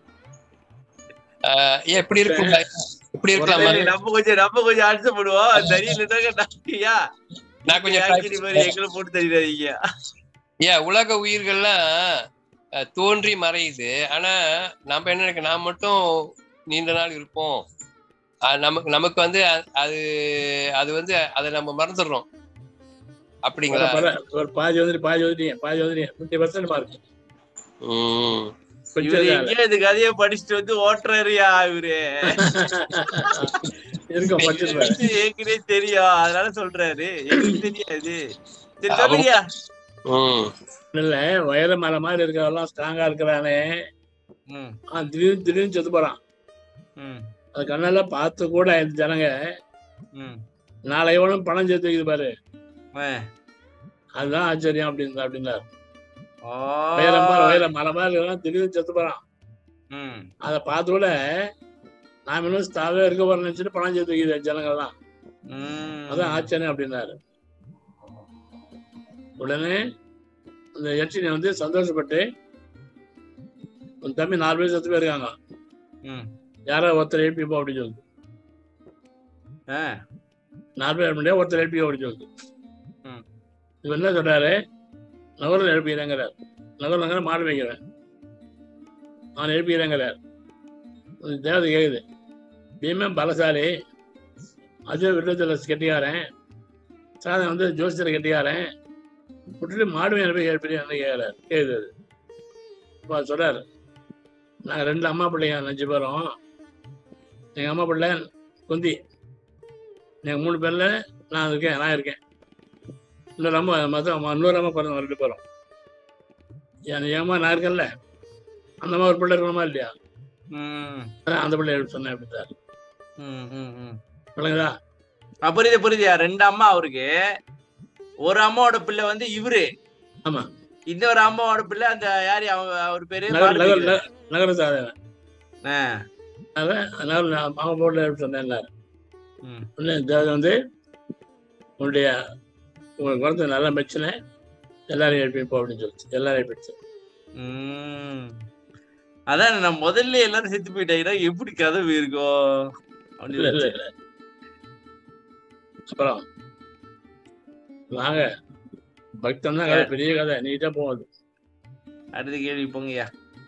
ஆஹ் ஏன் இப்படி இருக்குங்களா இப்படி இருக்கலாமா சரி, நம்ம கொஞ்சம் நம்ம கொஞ்சம் ஆச்சரியப்படுவோம் தெரியலயா நான் கொஞ்சம் ஆச்சரியம் மாதிரி எங்களை போட்டு தெரியாதீங்க ஏன் உலக உயிர்கள்லாம் அஹ், தோன்றி மறையுது ஆனா நம்ம என்ன நினைக்க நான் மட்டும் நீண்ட நாள் இருப்போம் அஹ், நமக்கு நமக்கு வந்து அ- அது அது வந்து அதை நம்ம மறந்துடுறோம் அப்படிங்களா பர- பர- ஒரு பாதி வந்துட்டு பாதி வந்துட்டீங்க பாதி வந்துட்டீங்க ஃபிஃப்டி பர்சன்ட் மார்க் உம் இவரு கொஞ்சம் எங்கேயோ இந்த கதையை படிச்சுட்டு வந்து ஓட்டுறாருயா இவரு இருக்கும் படிச்சுட்டு எனக்கு ஏற்கனவே தெரியும் அதனால சொல்றாரு எனக்கு தெரியாது சரி சொல்லுங்க உம் இல்ல வயல மலை மாதிரி இருக்கிறவெல்லாம் ஸ்ட்ராங்கா இருக்கிறானே ம் அவன் திடீர்னு திடீர்னு செத்து போறான் ம் அது கண்ணால பார்த்து கூட இந்த ஜனங்க ம் நாளை எவ்வளவு பணம் சேர்த்து வைக்குது பாரு ஆ. அதுதான் ஆச்சரியம் அப்படின்னு அப்படின்னாரு ஓ வைரம்பா வைர மரமா இருக்கலாம் திடீர்னு செத்து போறான் ம் அதை பார்த்து கூட நாம இன்னும் ஸ்தாவே இருக்க போறோம்னு நினைச்சிட்டு பணம் சேர்த்து வைக்குது ஜனங்கள்லாம் ம் அதான் ஆச்சரியம் அப்படின்னாரு உடனே அந்த யட்சினி வந்து சந்தோஷப்பட்டு உன் தம்பி நாலு பேர் செத்து போயிருக்காங்க ம் யாரோ ஒருத்தர் எழுப்பிப்போ அப்படின்னு சொல்லுது ஆ நாலு பேர் முடியாது ஒருத்தர் எழுப்பிப்போ அப்படின்னு சொல்லுது ம். இவர் என்ன சொல்றாரு நகரில் எழுப்பிக்கிறேங்கிறார் நகரில் மாடு வைக்கிறேன் அவன் எழுப்பிக்கிறேங்கிறார் ஒரு தேவதை கேக்குது பீமன் பலசாலி அஜய் விருதத்தில் கெட்டிக்காரன் சாதம் வந்து ஜோசியர் கெட்டிக்காரன் விட்டுட்டு மாடு மேல போய் எழுப்பி கேட்கிறார் கேக்குது அது. இப்போ அவர் சொல்றாரு நாங்கள் ரெண்டு அம்மா பிள்ளைங்க அஞ்சு பேரும் எங்கள் அம்மா பிள்ளை குந்தி எங்கள் மூணு பேரில் நான் இருக்கேன் நான் இருக்கேன் இன்னொரு அம்மா மொத்தம் இன்னொரு அம்மா பிறந்த ரெண்டு பேரும் என் ஏமா நான் இருக்கேன்ல அந்த அம்மா ஒரு பிள்ளை இருக்கணுமா இல்லையா ம் அதான் அந்த பிள்ளை எழுப்பி சொன்னேன் அப்படின்றாரு ம் ம் ம் விளங்குதா ஆ, புரியுது புரியுதுயா ரெண்டு அம்மா அவருக்கு ஒரு அம்மாவோட பிள்ளை வந்து இவரு ஆமா. இன்னொரு அம்மாவோட பிள்ளை அந்த யாரு அவங்க அவர் பேரு நகர் மாடு நகர் மேய்க்கிறது. நகர சாதவன் ஆ, அதான் அதனால நான் அவங்க போர்டில் எழுப்பி சொன்னேன் ம், உடனே தேவதை வந்து உன்னுடைய உங்கள் குழந்தை நல்லா மெச்சின எல்லாரையும் எழுப்பிப்போம் அப்படின்னு சொல்லிச்சு எல்லாரையும் எழுப்பிடுச்சு ம். அதான் நான் முதல்ல எல்லாரும் செத்து போயிட்டாங்கன்னா எப்படி கதவு இருக்கும் அப்படின்னு இல்ல இல்ல நினைச்சேன். இல்ல அப்புறம் வாங்க பக்தன் தான் கதை பெரிய கதை நீட்டா போகுது அடுத்த கேள்வி போங்கய்யா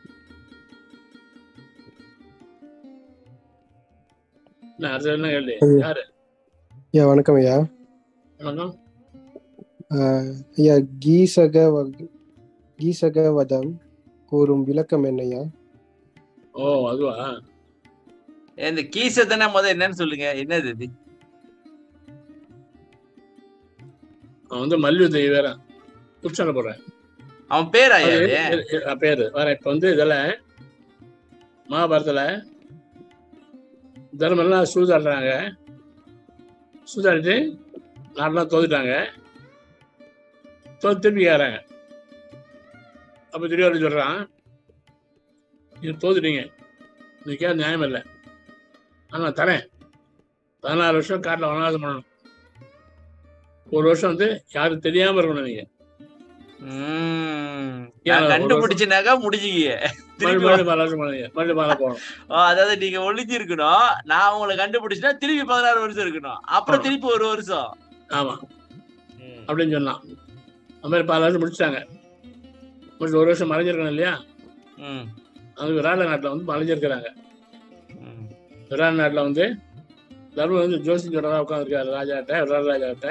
என்ன அடுத்தது என்ன கேள்வி ஐயா. யாரு ஐயா வணக்கம் ஐயா வணக்கம் ஆஹ் ஐயா கீசக வ- கீசக வதம் கூறும் விளக்கம் என்னையா ஓ அதுவா இந்த கீசத்தனை முத என்னன்னு சொல்லுங்க என்னது இது அவன் வந்து மல்யுத்த வேற புருஷனை போடுறேன் அவன் பேரா அது அது இரு- இரு- அஹ் பேரு வர இப்ப வந்து இதுல மகாபாரதத்துல தர்மெல்லாம் சூதாடுறாங்க சூதாடிட்டு நாடெல்லாம் தோத்துட்டாங்க தோத்து திருப்பி கேட்கறாங்க அப்ப துரியோதனன் சொல்றான் இது தோத்துட்டீங்க இது கேட்க நியாயம் இல்லை ஆனா நான் தரேன் பதினாறு வருஷம் காட்டில் வனவாசம் பண்ணணும் ஒரு வருஷம் வந்து யாரும் தெரியாம இருக்கணும் நீங்க ம். ஏன் நான் ஒரு கண்டுபிடிச்சினாக்கா முடிஞ்சுக்கிய திருப்பி மறுபடியும் பதினாறு வருஷம் பண்ணுவீங்க மறுபடியும் மேலே போகணும் ஓ, அதாவது நீங்க ஒளிஞ்சு இருக்கணும் நான் உங்களை கண்டுபிடிச்சினா திருப்பி பதினாறு வருஷம் இருக்கணும் அப்புறம் ஆமா. திருப்பி ஒரு வருஷம் ஆமா ம். அப்படின்னு சொன்னான் அது மாதிரி பல வருஷம் முடிச்சிட்டாங்க முடிச்சு ஒரு வருஷம் மறைஞ்சிருக்கணும் இல்லையா ம். அது விராட நாட்டில் வந்து மறைஞ்சிருக்கிறாங்க ம். விராட நாட்டில் வந்து தர்மம் வந்து ஜோசி சொல்றதா உட்காந்துருக்காரு ராஜாட்ட விராட ராஜாட்ட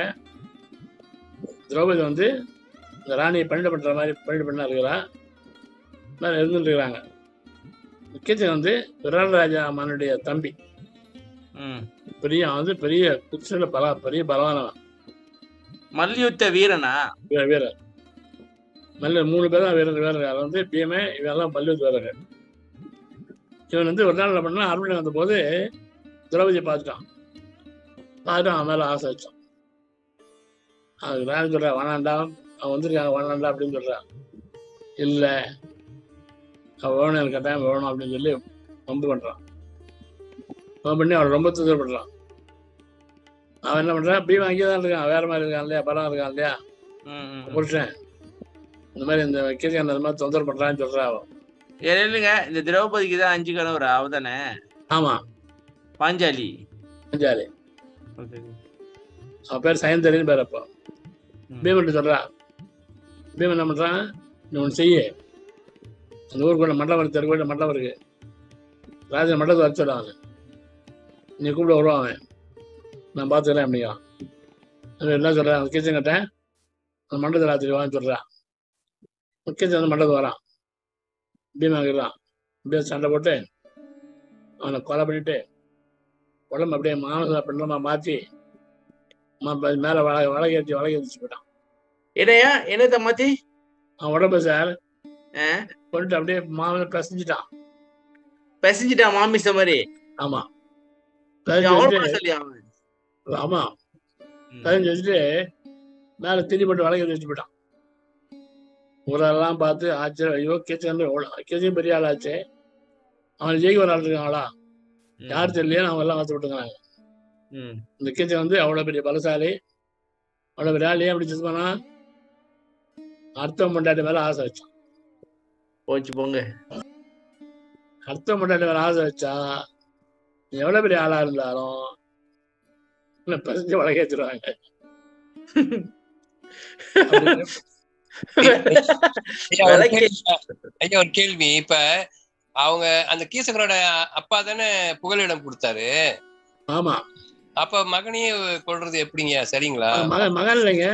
திரௌபதி வந்து இந்த ராணியை பன்னெண்டு பண்ற மாதிரி பன்னெண்டு பண்ணா இருக்கிறா மாதிரி இருந்துட்டு இருக்கிறாங்க முக்கியத்துவம் வந்து விராட ராஜா மன்னுடைய தம்பி ம். பெரிய அவன் வந்து பெரிய குச்சில பல பெரிய பலவானவன் மல்யுத்த வீரனா வீர- வீரர் நல்ல மூணு பேர் தான் வீரர் வீரர் அவன் வந்து பீமே இவெல்லாம் பல்லுவத் வீரர்கள் இவன் வந்து ஒரு நாள் என்ன பண்ணா அரண்மனை வந்த போது திரௌபதியை பார்த்துட்டான் பார்த்துட்டு அவன் மேல ஆசை வச்சான் அதுக்கு நான் சொல்றேன் வேணாண்டா அவன் வந்திருக்காங்க வேணாண்டா அப்படின்னு சொல்றான் இல்ல அவன் வேணும் எனக்கு கட்டாயம் வேணும் அப்படின்னு சொல்லி ரொம்ப பண்றான் அவன் பண்ணி அவன் ரொம்ப தொந்தரப்படுறான் அவன் என்ன பண்றான் பீமா அங்கேயே தான் இருக்கான் வேற மாதிரி இருக்கான் இல்லையா படம் இருக்கான் இல்லையா ம், ம், ம். புருஷன் இந்த மாதிரி இந்த வைக்கிறேன் அந்த மாதிரி தொந்தரவு பண்றான்னு சொல்றா அவன் ஏன் இல்லைங்க இந்த திரௌபதிக்கு தான் அஞ்சு கணவர் அவதானே ஆமா பாஞ்சாலி பஞ்சாலி Okay. அவன் பேர் சயந்தரின்னு பேர் அப்போ ம். பீமன் சொல்றா பீமன் என்ன பண்றான் நீ ஒன்று செய்ய அந்த ஊருக்குள்ள மண்டபம் இருக்கு தெருக்குள்ள மண்டபம் இருக்கு ராஜன் மண்டபத்தை வர சொல்ல அவன் நீ கூப்பிட வருவான் அவன் நான் பார்த்துக்கிறேன் அப்படிங்கிறான் அவன் என்ன சொல்றான் அந்த கிச்சன் கிட்ட அந்த மண்டபத்தை ராத்திரி வான்னு சொல்றான் கிச்சன் வந்து மண்டபத்துக்கு வரான் பீமா இருக்கிறான் அப்படியே சண்டை போட்டு அவனை கொலை பண்ணிட்டு உடம்பு அப்படியே மானச பிண்டமா மாத்தி ம- ப- மேல வள வளகேற்றி வளகேற்றி போயிட்டான் என்னையா என்னத்த மாத்தி அவன் உடம்பு சார் ஆ? கொண்டு அப்படியே மாமனை பிசைஞ்சிட்டான் பிசைஞ்சிட்டா மாமிச மாதிரி ஆமா பதினஞ்சு அவர் வச்சுட்டு பலசாலியா அவன் ஆமா ம். பதினஞ்சு வச்சுட்டு மேல திரி போட்டு வளைக்க வச்சு போயிட்டான் ஊரெல்லாம் பார்த்து ஆச்சரியம் ஐயோ கேச்சன் கேச்சன் பெரிய ஆளாச்சே அவன் ஜெயிக்க ஒரு ஆள் இருக்காங்களா ம். யார் தெரியலையே அவங்க எல்லாம் வாத்து விட்டுக்கிறாங்க ம். இந்த கேச்சன் வந்து அவ்வளவு பெரிய பலசாலி அவ்வளவு பெரிய ஆள் ஏன் அப்படி செத்து போனா அர்த்தம் பொண்டாட்டி மேல ஆசை வச்சான் போச்சு போங்க அர்த்தம் பொண்டாட்டி மேல ஆசை வச்சா நீ எவ்வளவு பெரிய ஆளா இருந்தாலும் உன்னை பறிஞ்சு வழக்கேத்துருவாங்க அப்படின்னு ஐயா, ஒரு விளக்கி- கேள்வி. ஐயா ஒரு கேள்வி இப்ப அவங்க அந்த கீசகரோட அப்பா தானே புகலிடம் கொடுத்தாரு ஆமா அப்ப மகனையே கொள்றது எப்படிங்க சரிங்களா மகன் மகன் இல்லைங்க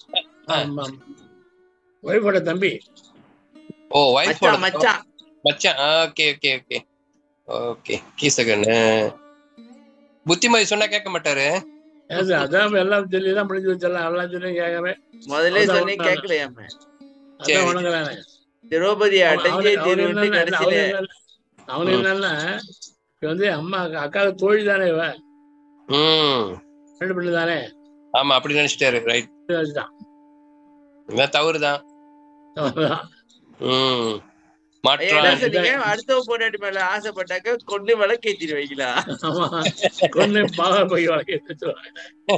ஒய்ஃபோட தம்பி ஓ ஒய்ஃப் மச்சான் மச்சான் மச்சான் okay okay okay okay Keechakan புத்திமதி சொன்னா கேட்க மாட்டாரு ஏன் சார், அதான் எல்லாம் சொல்லி தான் முடிஞ்சு வச்சிடலாம் எல்லாம் சொல்லி கேட்கவே முதல்ல அதான் சொன்னே உண்மை. கேட்கலையாம சரி. அதான் வணங்குறானே திரௌபதி அடைஞ்சே தீர்வுன்ட்டு கடைசியில அவனு என்னன்னா இப்ப வந்து அம்மா அக்காவுக்கு தோழி தானே இவ ம் ரெண்டு பண்ணு தானே ஆமா அப்படி நினைச்சிட்டாரு ரைட் வச்சுட்டான் இதான் தவறுதான் அவ்வளவுதான். ம் ஐயா, என்ன மாற்றம் சொன்னீங்க அடுத்த பொண்டாட்டி மேல ஆசைப்பட்டாக்க கொண்டு விளக்கேத்திட்டு வைங்களா ஆமா கொண்டு பாவ போய் வழக்கை வச்சுருவாங்க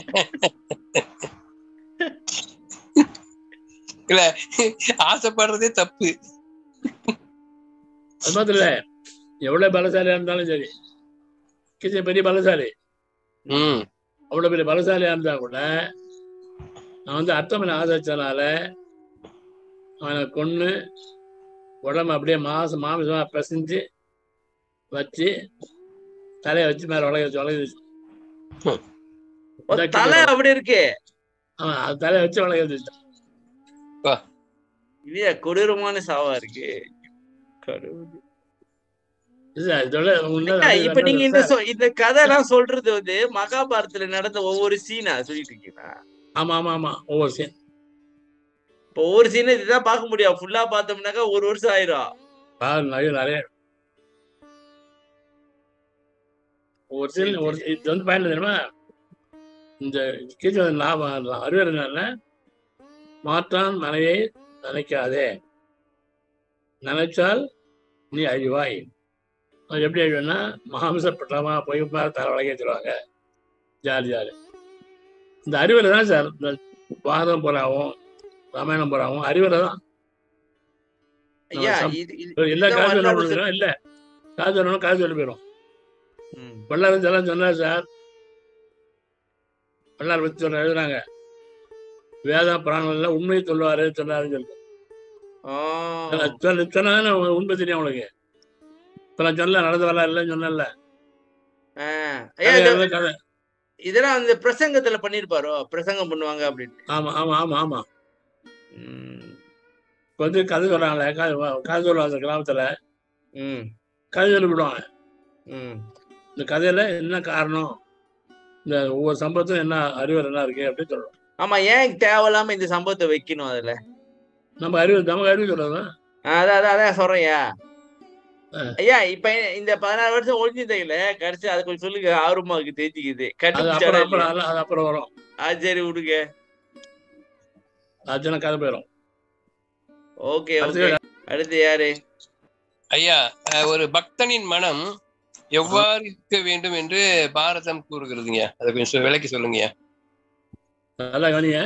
இல்ல ஆசைப்படுறதே தப்பு அது மாத்திரம் இல்ல எவ்வளவு பலசாலியா இருந்தாலும் சரி கிச்சன் பெரிய பலசாலி ம் அவ்வளவு பெரிய பலசாலியா இருந்தா கூட நான் வந்து அர்த்தம் ஆதரிச்சனால அவனை கொன்னு உடம்பு அப்படியே மாசம் மாமிசமா பிசைஞ்சு வச்சு தலையை வச்சு மேல உலக வச்சு உலக வச்சு ஒரு தலை அப்படி இருக்கு அவன் அது தலையை வச்சு உலக வச்சுட்டான் இது கொடூரமான சாவா இருக்கு கடவுளே. இது இதோட உண்மை ஐயா, இப்ப நீங்க இந்த சொ- இந்த கதை எல்லாம் சொல்றது வந்து மகாபாரதத்துல நடந்த ஒவ்வொரு சீனா சொல்லிட்டு இருக்கீங்களா ஆமா ஆமா ஆமா ஒவ்வொரு சீன் இப்போ ஒவ்வொரு சீனை இதுதான் பார்க்க முடியும் ஃபுல்லா பார்த்தோம்னாக்கா ஒரு வருஷம் ஆயிரும் நிறைய நிறைய ஒரு சீன் ஒரு இது வந்து பயன் தெரியுமா இந்த கீழ் லாபம் அறிவுரை என்னன்னா மாற்றான் மனையை நினைக்காதே நினைச்சால் நீ அழிவாய் அது எப்படி அழிவுன்னா மாமிசப்பட்டமா போய் மேல தலை வழங்கி வச்சிருவாங்க ஜாலி ஜாலி இந்த அறிவுரை தான் சார் இந்த பாரதம் போறாவும் ராமாயணம் போறாவும் அறிவுரை தான் ஐயா சம்- இது இது- எல்லா இதுதான் காசு என்ன வரலாறு பண்ணுறோம் இல்ல காசு வரணும் காசு சொல்லி போயிடும் ம். வல்லாரம் செல்லாம் சொன்னார் சார் வல்லார் பத்தி சொல்ற எழுதுறாங்க வேதா புராணங்கள்ல உண்மையை சொல்லுவாரு சொன்னாருன்னு சொல்லி ஆ. சொல்ல சொன்னா உண்மை தெரியும் அவனுக்கு இப்ப நான் சொல்ல நடந்து வரல இல்லைன்னு சொன்னல ஆ. ஐயா, இந்த- கதை கதை இதெல்லாம் அந்த பிரசங்கத்துல பண்ணிருப்பாரோ பிரசங்கம் பண்ணுவாங்க அப்படின்னு ஆமா ஆமா ஆமா ஆமா ம். இப்ப வந்து கதை சொல்றாங்களே கதை கதை சொல்லுவாங்க அந்த கிராமத்துல ம். கதை சொல்லி விடுவாங்க ம். இந்த கதையில என்ன காரணம் இந்த ஒவ்வொரு சம்பவத்தும் என்ன அறிவுரை என்ன இருக்கு அப்படின்னு சொல்றோம் ஆமா ஏன் தேவையில்லாம இந்த சம்பவத்தை வைக்கணும் அதுல நம்ம அறிவு நமக்கு அறிவு சொல்றதுதான் ஆ, அதான் அதான் அதான் சொல்றேன்யா ஆ. ஐயா இப்ப இந்த பதினாறு வருஷம் ஒழிஞ்சு தையில கடைசி அதை கொஞ்சம் சொல்லுங்க ஆர்வமா இருக்கு தெரிஞ்சுக்குது அது கண்டுபிடிச்சாரா அப்புறம் அப்புறம் இல்லையா? அது- அது அப்புறம் வரும் ஆ சரி விடுங்க அதுனா கதை போயிடும் ஓகே அடுத்து ஓகே அடுத்து யாரு ஐயா அஹ், ஒரு பக்தனின் மனம் எவ்வாறு இருக்க வேண்டும் என்று பாரதம் கூறுகிறதுங்க அதை கொஞ்சம் சொ- விளக்கி சொல்லுங்க நல்லா கவனிங்க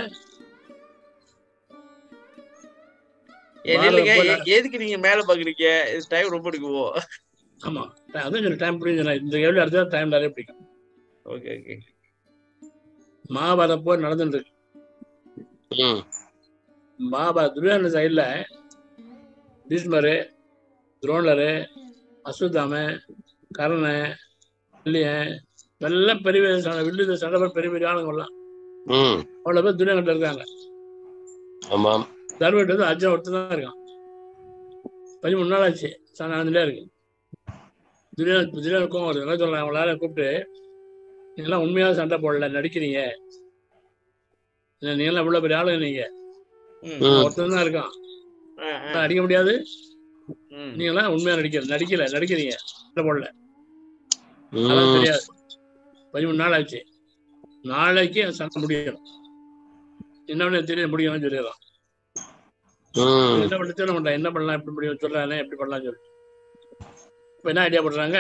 ஏ, வாரம் நில்லுங்க போல- எ- எதுக்கு நீங்க மேல பாக்குறீங்க டைம் ரொம்ப எடுக்குவோ ஆமா அதான் சொல்ல டைம் புரியுது இந்த கேள்வி அடுத்த டைம் நிறைய பிடிக்கும் ஓகே ஓகே மகாபாரத போர் நடந்துட்டு இருக்கு ம் மகாபாரத துரியோதன சைட்ல பீஷ்மரு துரோணரு அஸ்வத்தாம கர்ணன் வில்லியன் எல்லாம் பெரிய பெரிய சண்டை வில்லு சண்டை போட்டு பெரிய பெரிய ஆளுங்கெல்லாம் ம் அவ்வளோ பேர் துரியோதன இருக்காங்க ஆமாம் தர்மட்டு வந்து அர்ஜுன் ஒருத்தர் தான் இருக்கான் பதிமூணு நாள் ஆச்சு சனாந்திலே இருக்கு துரியோதன துரியோதன கோவம் வருது என்ன சொல்றேன் அவங்களால கூப்பிட்டு நீங்களாம் உண்மையாக சண்டை போடல நடிக்கிறீங்க இல்ல, நீங்களாம் இவ்வளவு பெரிய ஆளுங்க நீங்க ம். ம். ஒருத்தன் தான் இருக்கான் ஆ, ஆ. ஆனா அடிக்க முடியாது ம். நீங்களாம் உண்மையா நடிக்கல நடிக்கல நடிக்கிறீங்க சண்டை போடல அதெல்லாம் ம் தெரியாது பதிமூணு நாள் ஆச்சு நாளைக்கு அந்த சண்டை முடியணும் என்ன தெரிய முடியும்னு சொல்லிடலாம் ம் என்ன பண்ண சொல்ல மாட்டான் என்ன பண்ணலாம் எப்படி முடியும் சொல்றானே எப்படி பண்ணலாம் சொல்லி இப்போ என்ன ஐடியா பண்றாங்க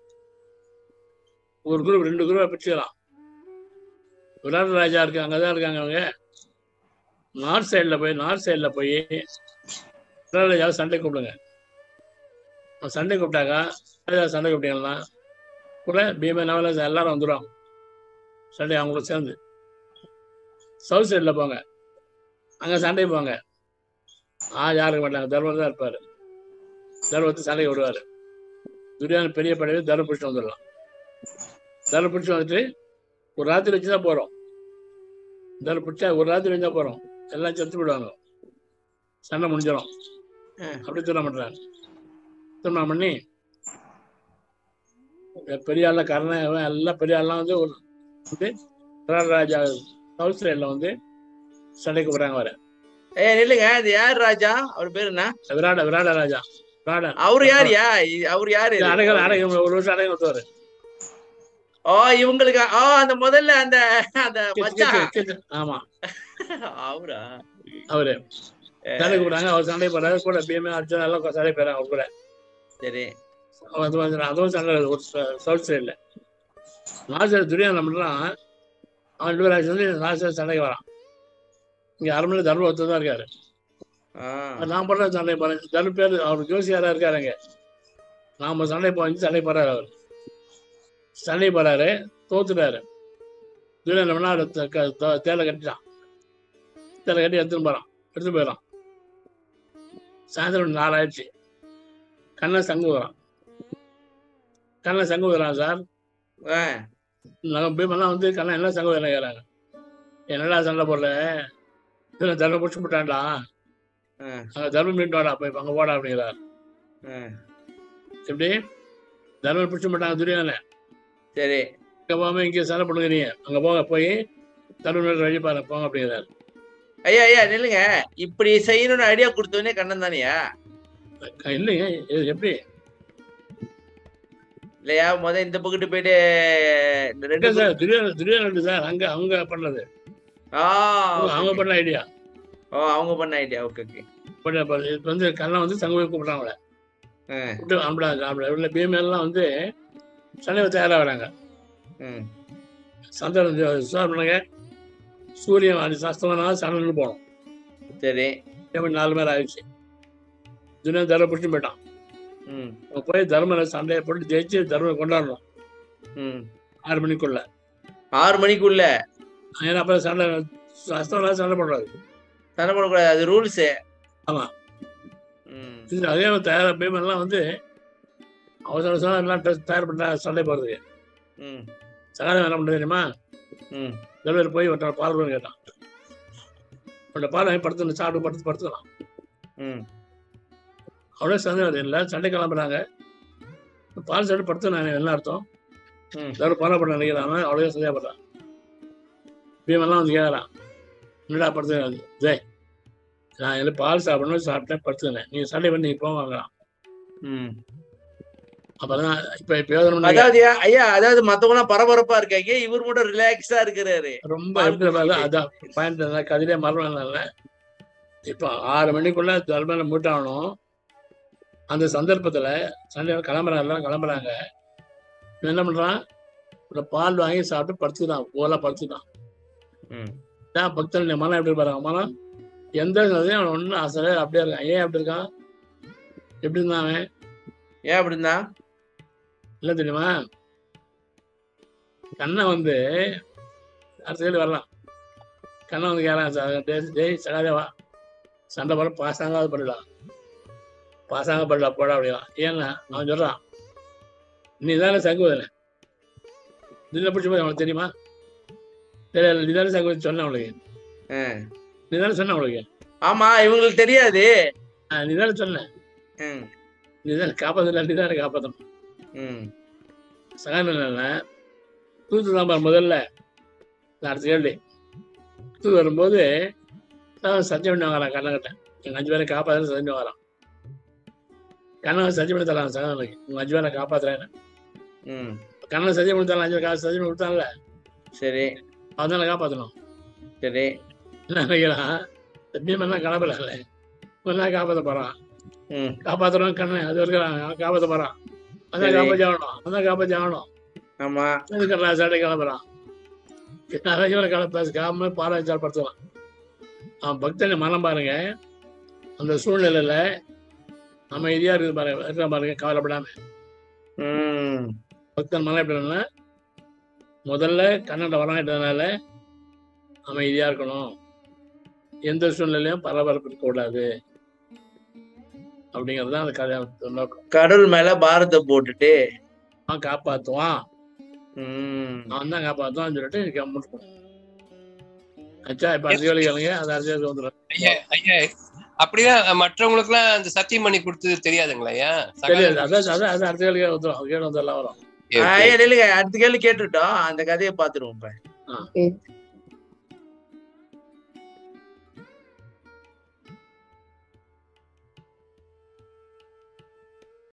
ஒரு குரூப் ரெண்டு குரூப் பிரிச்சுக்கலாம் விராட் ராஜா இருக்கு அங்கதான் இருக்காங்க அவங்க நார்த் சைடில் போய் நார்த் சைடில் போய் விராட் ராஜாவை சண்டை கூப்பிடுங்க அவன் சண்டை கூப்பிட்டாக்கா ராஜா சண்டை கூப்பிட்டீங்கன்னா கூட பீம நவல எல்லாரும் வந்துடும் சண்டை அவங்களோட சேர்ந்து சவுத் சைடில் போங்க அங்கே சண்டை போங்க ஆ யாருக்கு மாட்டாங்க தர்மர் தான் இருப்பாரு தர்மத்தை சண்டை விடுவாரு துரியான் பெரிய படையை தர்மம் பிடிச்சிட்டு வந்துடலாம் தர்மம் பிடிச்சி வந்துட்டு ஒரு ராத்திரி வச்சு தான் போறோம் தர்மம் பிடிச்சா ஒரு ராத்திரி வச்சு தான் போறோம் எல்லாம் செத்து விடுவாங்க சண்டை முடிஞ்சிடும் ம். அப்படி திரும்ப பண்றாங்க திரும்ப பண்ணி பெரிய ஆள்ல கர்ணன் இவன் எல்லாம் பெரிய ஆள்லாம் வந்து ஒரு வந்து ராஜா சவுத் சைடில் வந்து சண்டைக்கு போறாங்க வர ஏ நில்லுங்க அது யார் ராஜா அவர் பேரு என்ன விராட விராட ராஜா விராட அவரு யார் யா அவர் யாரு இது? அடைகள் அடைகள் ஒரு வருஷம் அடைகள் ஒருத்தவர் ஓ இவங்களுக்கு ஓ அந்த முதல்ல அந்த அந்த மச்சான் ஆமா அவரா அவரு சண்டை கூப்பிடுறாங்க அவர் சண்டை போடுறாரு கூட பீமே அர்ஜுன் எல்லாம் சண்டை போயிறாங்க அவர் கூட சரி அவன் அது வந்து அதுவும் சண்டை ஒரு சவுத் சைடில் நார்த் சைடு துரியான் பண்றான் அவன் ரெண்டு பேரும் சேர்ந்து நார்த் சைடு சண்டைக்கு வரான் இங்க அரண்மனை தர்ம ஒருத்தர் தான் இருக்காரு ஆ நான் பண்ற சண்டை போறேன் தர்ம பேர் அவர் ஜோசியாரா இருக்காருங்க நாம சண்டை போய் சண்டை போறாரு அவர் சண்டை போறாரு தோத்துட்டாரு துரியான் என்ன பண்ணா, அவரை த- க- த- தேலை கட்டிட்டான் தேலை கட்டி எடுத்துன்னு போறான் எடுத்து போயிடறான் சாயந்தரம் நாலு ஆயிடுச்சு கண்ணன் சங்கு வரான் கண்ணன் சங்கு வரான் சார் ஆ, நாங்கள் பீமெல்லாம் வந்து கண்ணன் என்ன சங்கு வரேன் கேட்குறாங்க என்னடா சண்டை போடல இதில் தர்மம் பிடிச்சி போட்டான்டா ஆ, அங்கே தர்மம் மீண்டு வாடா போய் அங்கே போடா அப்படிங்கிறார் ஆ. எப்படி தர்மம் பிடிச்சி போட்டாங்க துரியானே சரி இங்கே போகாம இங்கே சண்டை பண்ணுங்க நீ அங்கே போங்க போய் தர்மம் மீண்டு வழி பாருங்க போங்க அப்படிங்கிறார் ஐயா ஐயா நில்லுங்க இப்படி செய்யணும்னு ஐடியா கொடுத்தோடனே கண்ணன் தானியா இல்லைங்க இது எப்படி இல்லையா முத இந்த பக்கத்து போயிட்டு இந்த ரெண்டு இல்லை சார் துரியான் துரியான் சார் அங்கே அவங்க பண்ணது ஆ அவங்க- okay, அவங்க okay. பண்ண ஐடியா ஓ அவங்க பண்ண ஐடியா ஓகே ஓகே பட் இப்போ இப்போ வந்து கண்ணன் வந்து சங்கவை கூப்பிட்றாங்களே கூப்பிட்டு ஆம்பளை ஆம்பளை உள்ள பீமெல்லாம் வந்து சண்டை தயாராக வராங்க ம் சந்திரன் சுவார் பண்ணுங்க சூரியன் அது சஸ்தவனா சண்டை போனோம் சரி எப்படி நாலு பேர் ஆயிடுச்சு துனியா தர்ம பிடிச்சி போயிட்டான் ம் அவன் போய் தர்மனை சண்டையை போட்டு ஜெயிச்சு தர்மனை கொண்டாடணும் ம் ஆறு மணிக்குள்ள ஆறு மணிக்குள்ள ஏன்னா அப்புறம் சண்டை சஸ்தவனா சண்டை போடுறாரு சண்டை போடக்கூடாது அது ரூல்ஸு ஆமா. ம் இது அதே மாதிரி தயார் பீமெல்லாம் வந்து அவசர அவசரம் எல்லாம் dress தயார் பண்ணுறாங்க சண்டை போடுறதுக்கு ம் சகாதம் என்ன பண்ணுறது தெரியுமா ம் தலைவர் போய் ஒருத்தர் பால் வேணும் கேட்டான் அவனோட பால் வாங்கி படுத்து சாப்பிட்டு படுத்து படுத்துக்கலாம் ம் அவ்வளோ சந்தேகம் இல்லை சண்டை கிளம்புறாங்க பால் சாப்பிட்டு படுத்து நான் என்ன அர்த்தம் ம் எல்லாரும் பாலம் பண்ண நினைக்கிறாங்க அவ்வளோ சந்தேகப்படுறான் பீமெல்லாம் வந்து கேட்குறான் என்னடா படுத்து ஜெய் நான் இல்லை பால் சாப்பிடணும் சாப்பிட்டேன் படுத்துனேன் நீங்க சண்டை பண்ணி நீங்க போக வாங்கலாம் ம் அப்பதான் இப்ப இப்ப யோசனை பண்ணி அதாவது ஐயா, ஐயா அதாவது மத்தவங்க பரபரப்பா இருக்காங்க இவர் மட்டும் ரிலாக்ஸா இருக்கிறாரு ரொம்ப எப்படி பார்த்தா அதான் பாயிண்ட் கதிரே மரணம் இல்லை இப்போ ஆறு மணிக்குள்ள தர்மனை மூட்டாகணும் அந்த சந்தர்ப்பத்துல சண்டை கிளம்புறாங்க எல்லாம் கிளம்புறாங்க இவன் என்ன பண்றான் ஒரு பால் வாங்கி சாப்பிட்டு படுத்துக்கிட்டான் ஓலா படுத்துக்கிட்டான் ம் ஏன் பக்தன் மனம் எப்படி பாருங்க மனம் எந்த சதையும் அவன் ஒன்றும் அசலே அப்படியே இருக்கான் ஏன் அப்படி இருக்கான் எப்படி இருந்தான் அவன் ஏன் அப்படின்னா இல்லை தெரியுமா கண்ணை வந்து அடுத்த கேள்வி வரலாம் கண்ணை வந்து கேட்கலாம் டேய் டேய் சகாதேவா சண்டை போட பாசாங்காவது பண்ணலாம் பாசாங்க பண்ணல போட அப்படிலாம் ஏன்னா அவன் சொல்றான் நீ தானே சங்குவதனை நின்ன பிடிச்ச போது அவனுக்கு தெரியுமா தெரியல நீ தானே சங்குவதன் சொன்ன அவனுக்கு ஆ. நீ தானே சொன்ன அவனுக்கு ஆமா இவங்களுக்கு தெரியாது ஆ, நீ தானே சொன்ன ம் நீ தானே காப்பாத்தல நீ தானே காப்பாற்றணும் ம் சகாதன தூத்து சாம்பார் முதல்ல நான் அடுத்த கேள்வி தூத்து வரும்போது நான் சத்தியம் பண்ணி வாங்கலாம் கண்ணங்கிட்ட எங்கள் அஞ்சு பேரை காப்பாற்றுறேன் சத்தியம் பண்ணி வாங்கலாம் கண்ணன் சத்தியம் பண்ணி தரலாம் சகாதனுக்கு உங்கள் அஞ்சு பேரை காப்பாற்றுறேன் ம் கண்ணன் சத்தியம் கொடுத்தால அஞ்சு காசு சத்தியம் கொடுத்தான்ல சரி அதனால காப்பாற்றணும் சரி என்ன நினைக்கிறான் பீமன் என்ன கிளம்பல என்ன காப்பாற்ற போறான் ம் காப்பாத்துறோம் கண்ணன் அது வரைக்கும் காப்பாற்ற போறான் அதான் சரி. காப்பாற்றி ஆகணும் அதான் காப்பாற்றி ஆகணும் ஆமா இதுக்கு நான் சாட்டை கிளம்புறான் நிறைய கிளம்ப காம பாராய்ச்சால் படுத்தலாம் அவன் பக்தன் மனம் பாருங்க அந்த சூழ்நிலையில அமைதியா இருக்குது பாருங்க இருக்கிற பாருங்க கவலைப்படாம ம் பக்தன் மனம் எப்படின்னா முதல்ல கன்னட வராங்கிட்டதுனால அமைதியா இருக்கணும் எந்த சூழ்நிலையும் பரபரப்பு இருக்கக்கூடாது அப்படிங்கிறது தான் அந்த கதை நோக்கம் கடவுள் மேல பாரத்தை போட்டுட்டு அவன் காப்பாத்துவான் ம் அவன் தான் காப்பாத்துவான்னு சொல்லிட்டு எனக்கு முடிக்கும் அச்சா இப்ப அரசியல் கேளுங்க அது அரசியலுக்கு வந்துடும் ஐயா ஐயா அப்படிதான் மற்றவங்களுக்கு எல்லாம் அந்த சத்தியம் பண்ணி கொடுத்தது தெரியாதுங்களா ஐயா தெரியாது அதான் அதான் அது அரசியலுக்கே வந்துடும் அது கேடு வந்து எல்லாம் வரும் Okay, okay. ஐயா இல்லைங்க அடுத்த கேள்வி கேட்டுட்டோம் அந்த கதையை பாத்துருவோம் இப்ப சரி.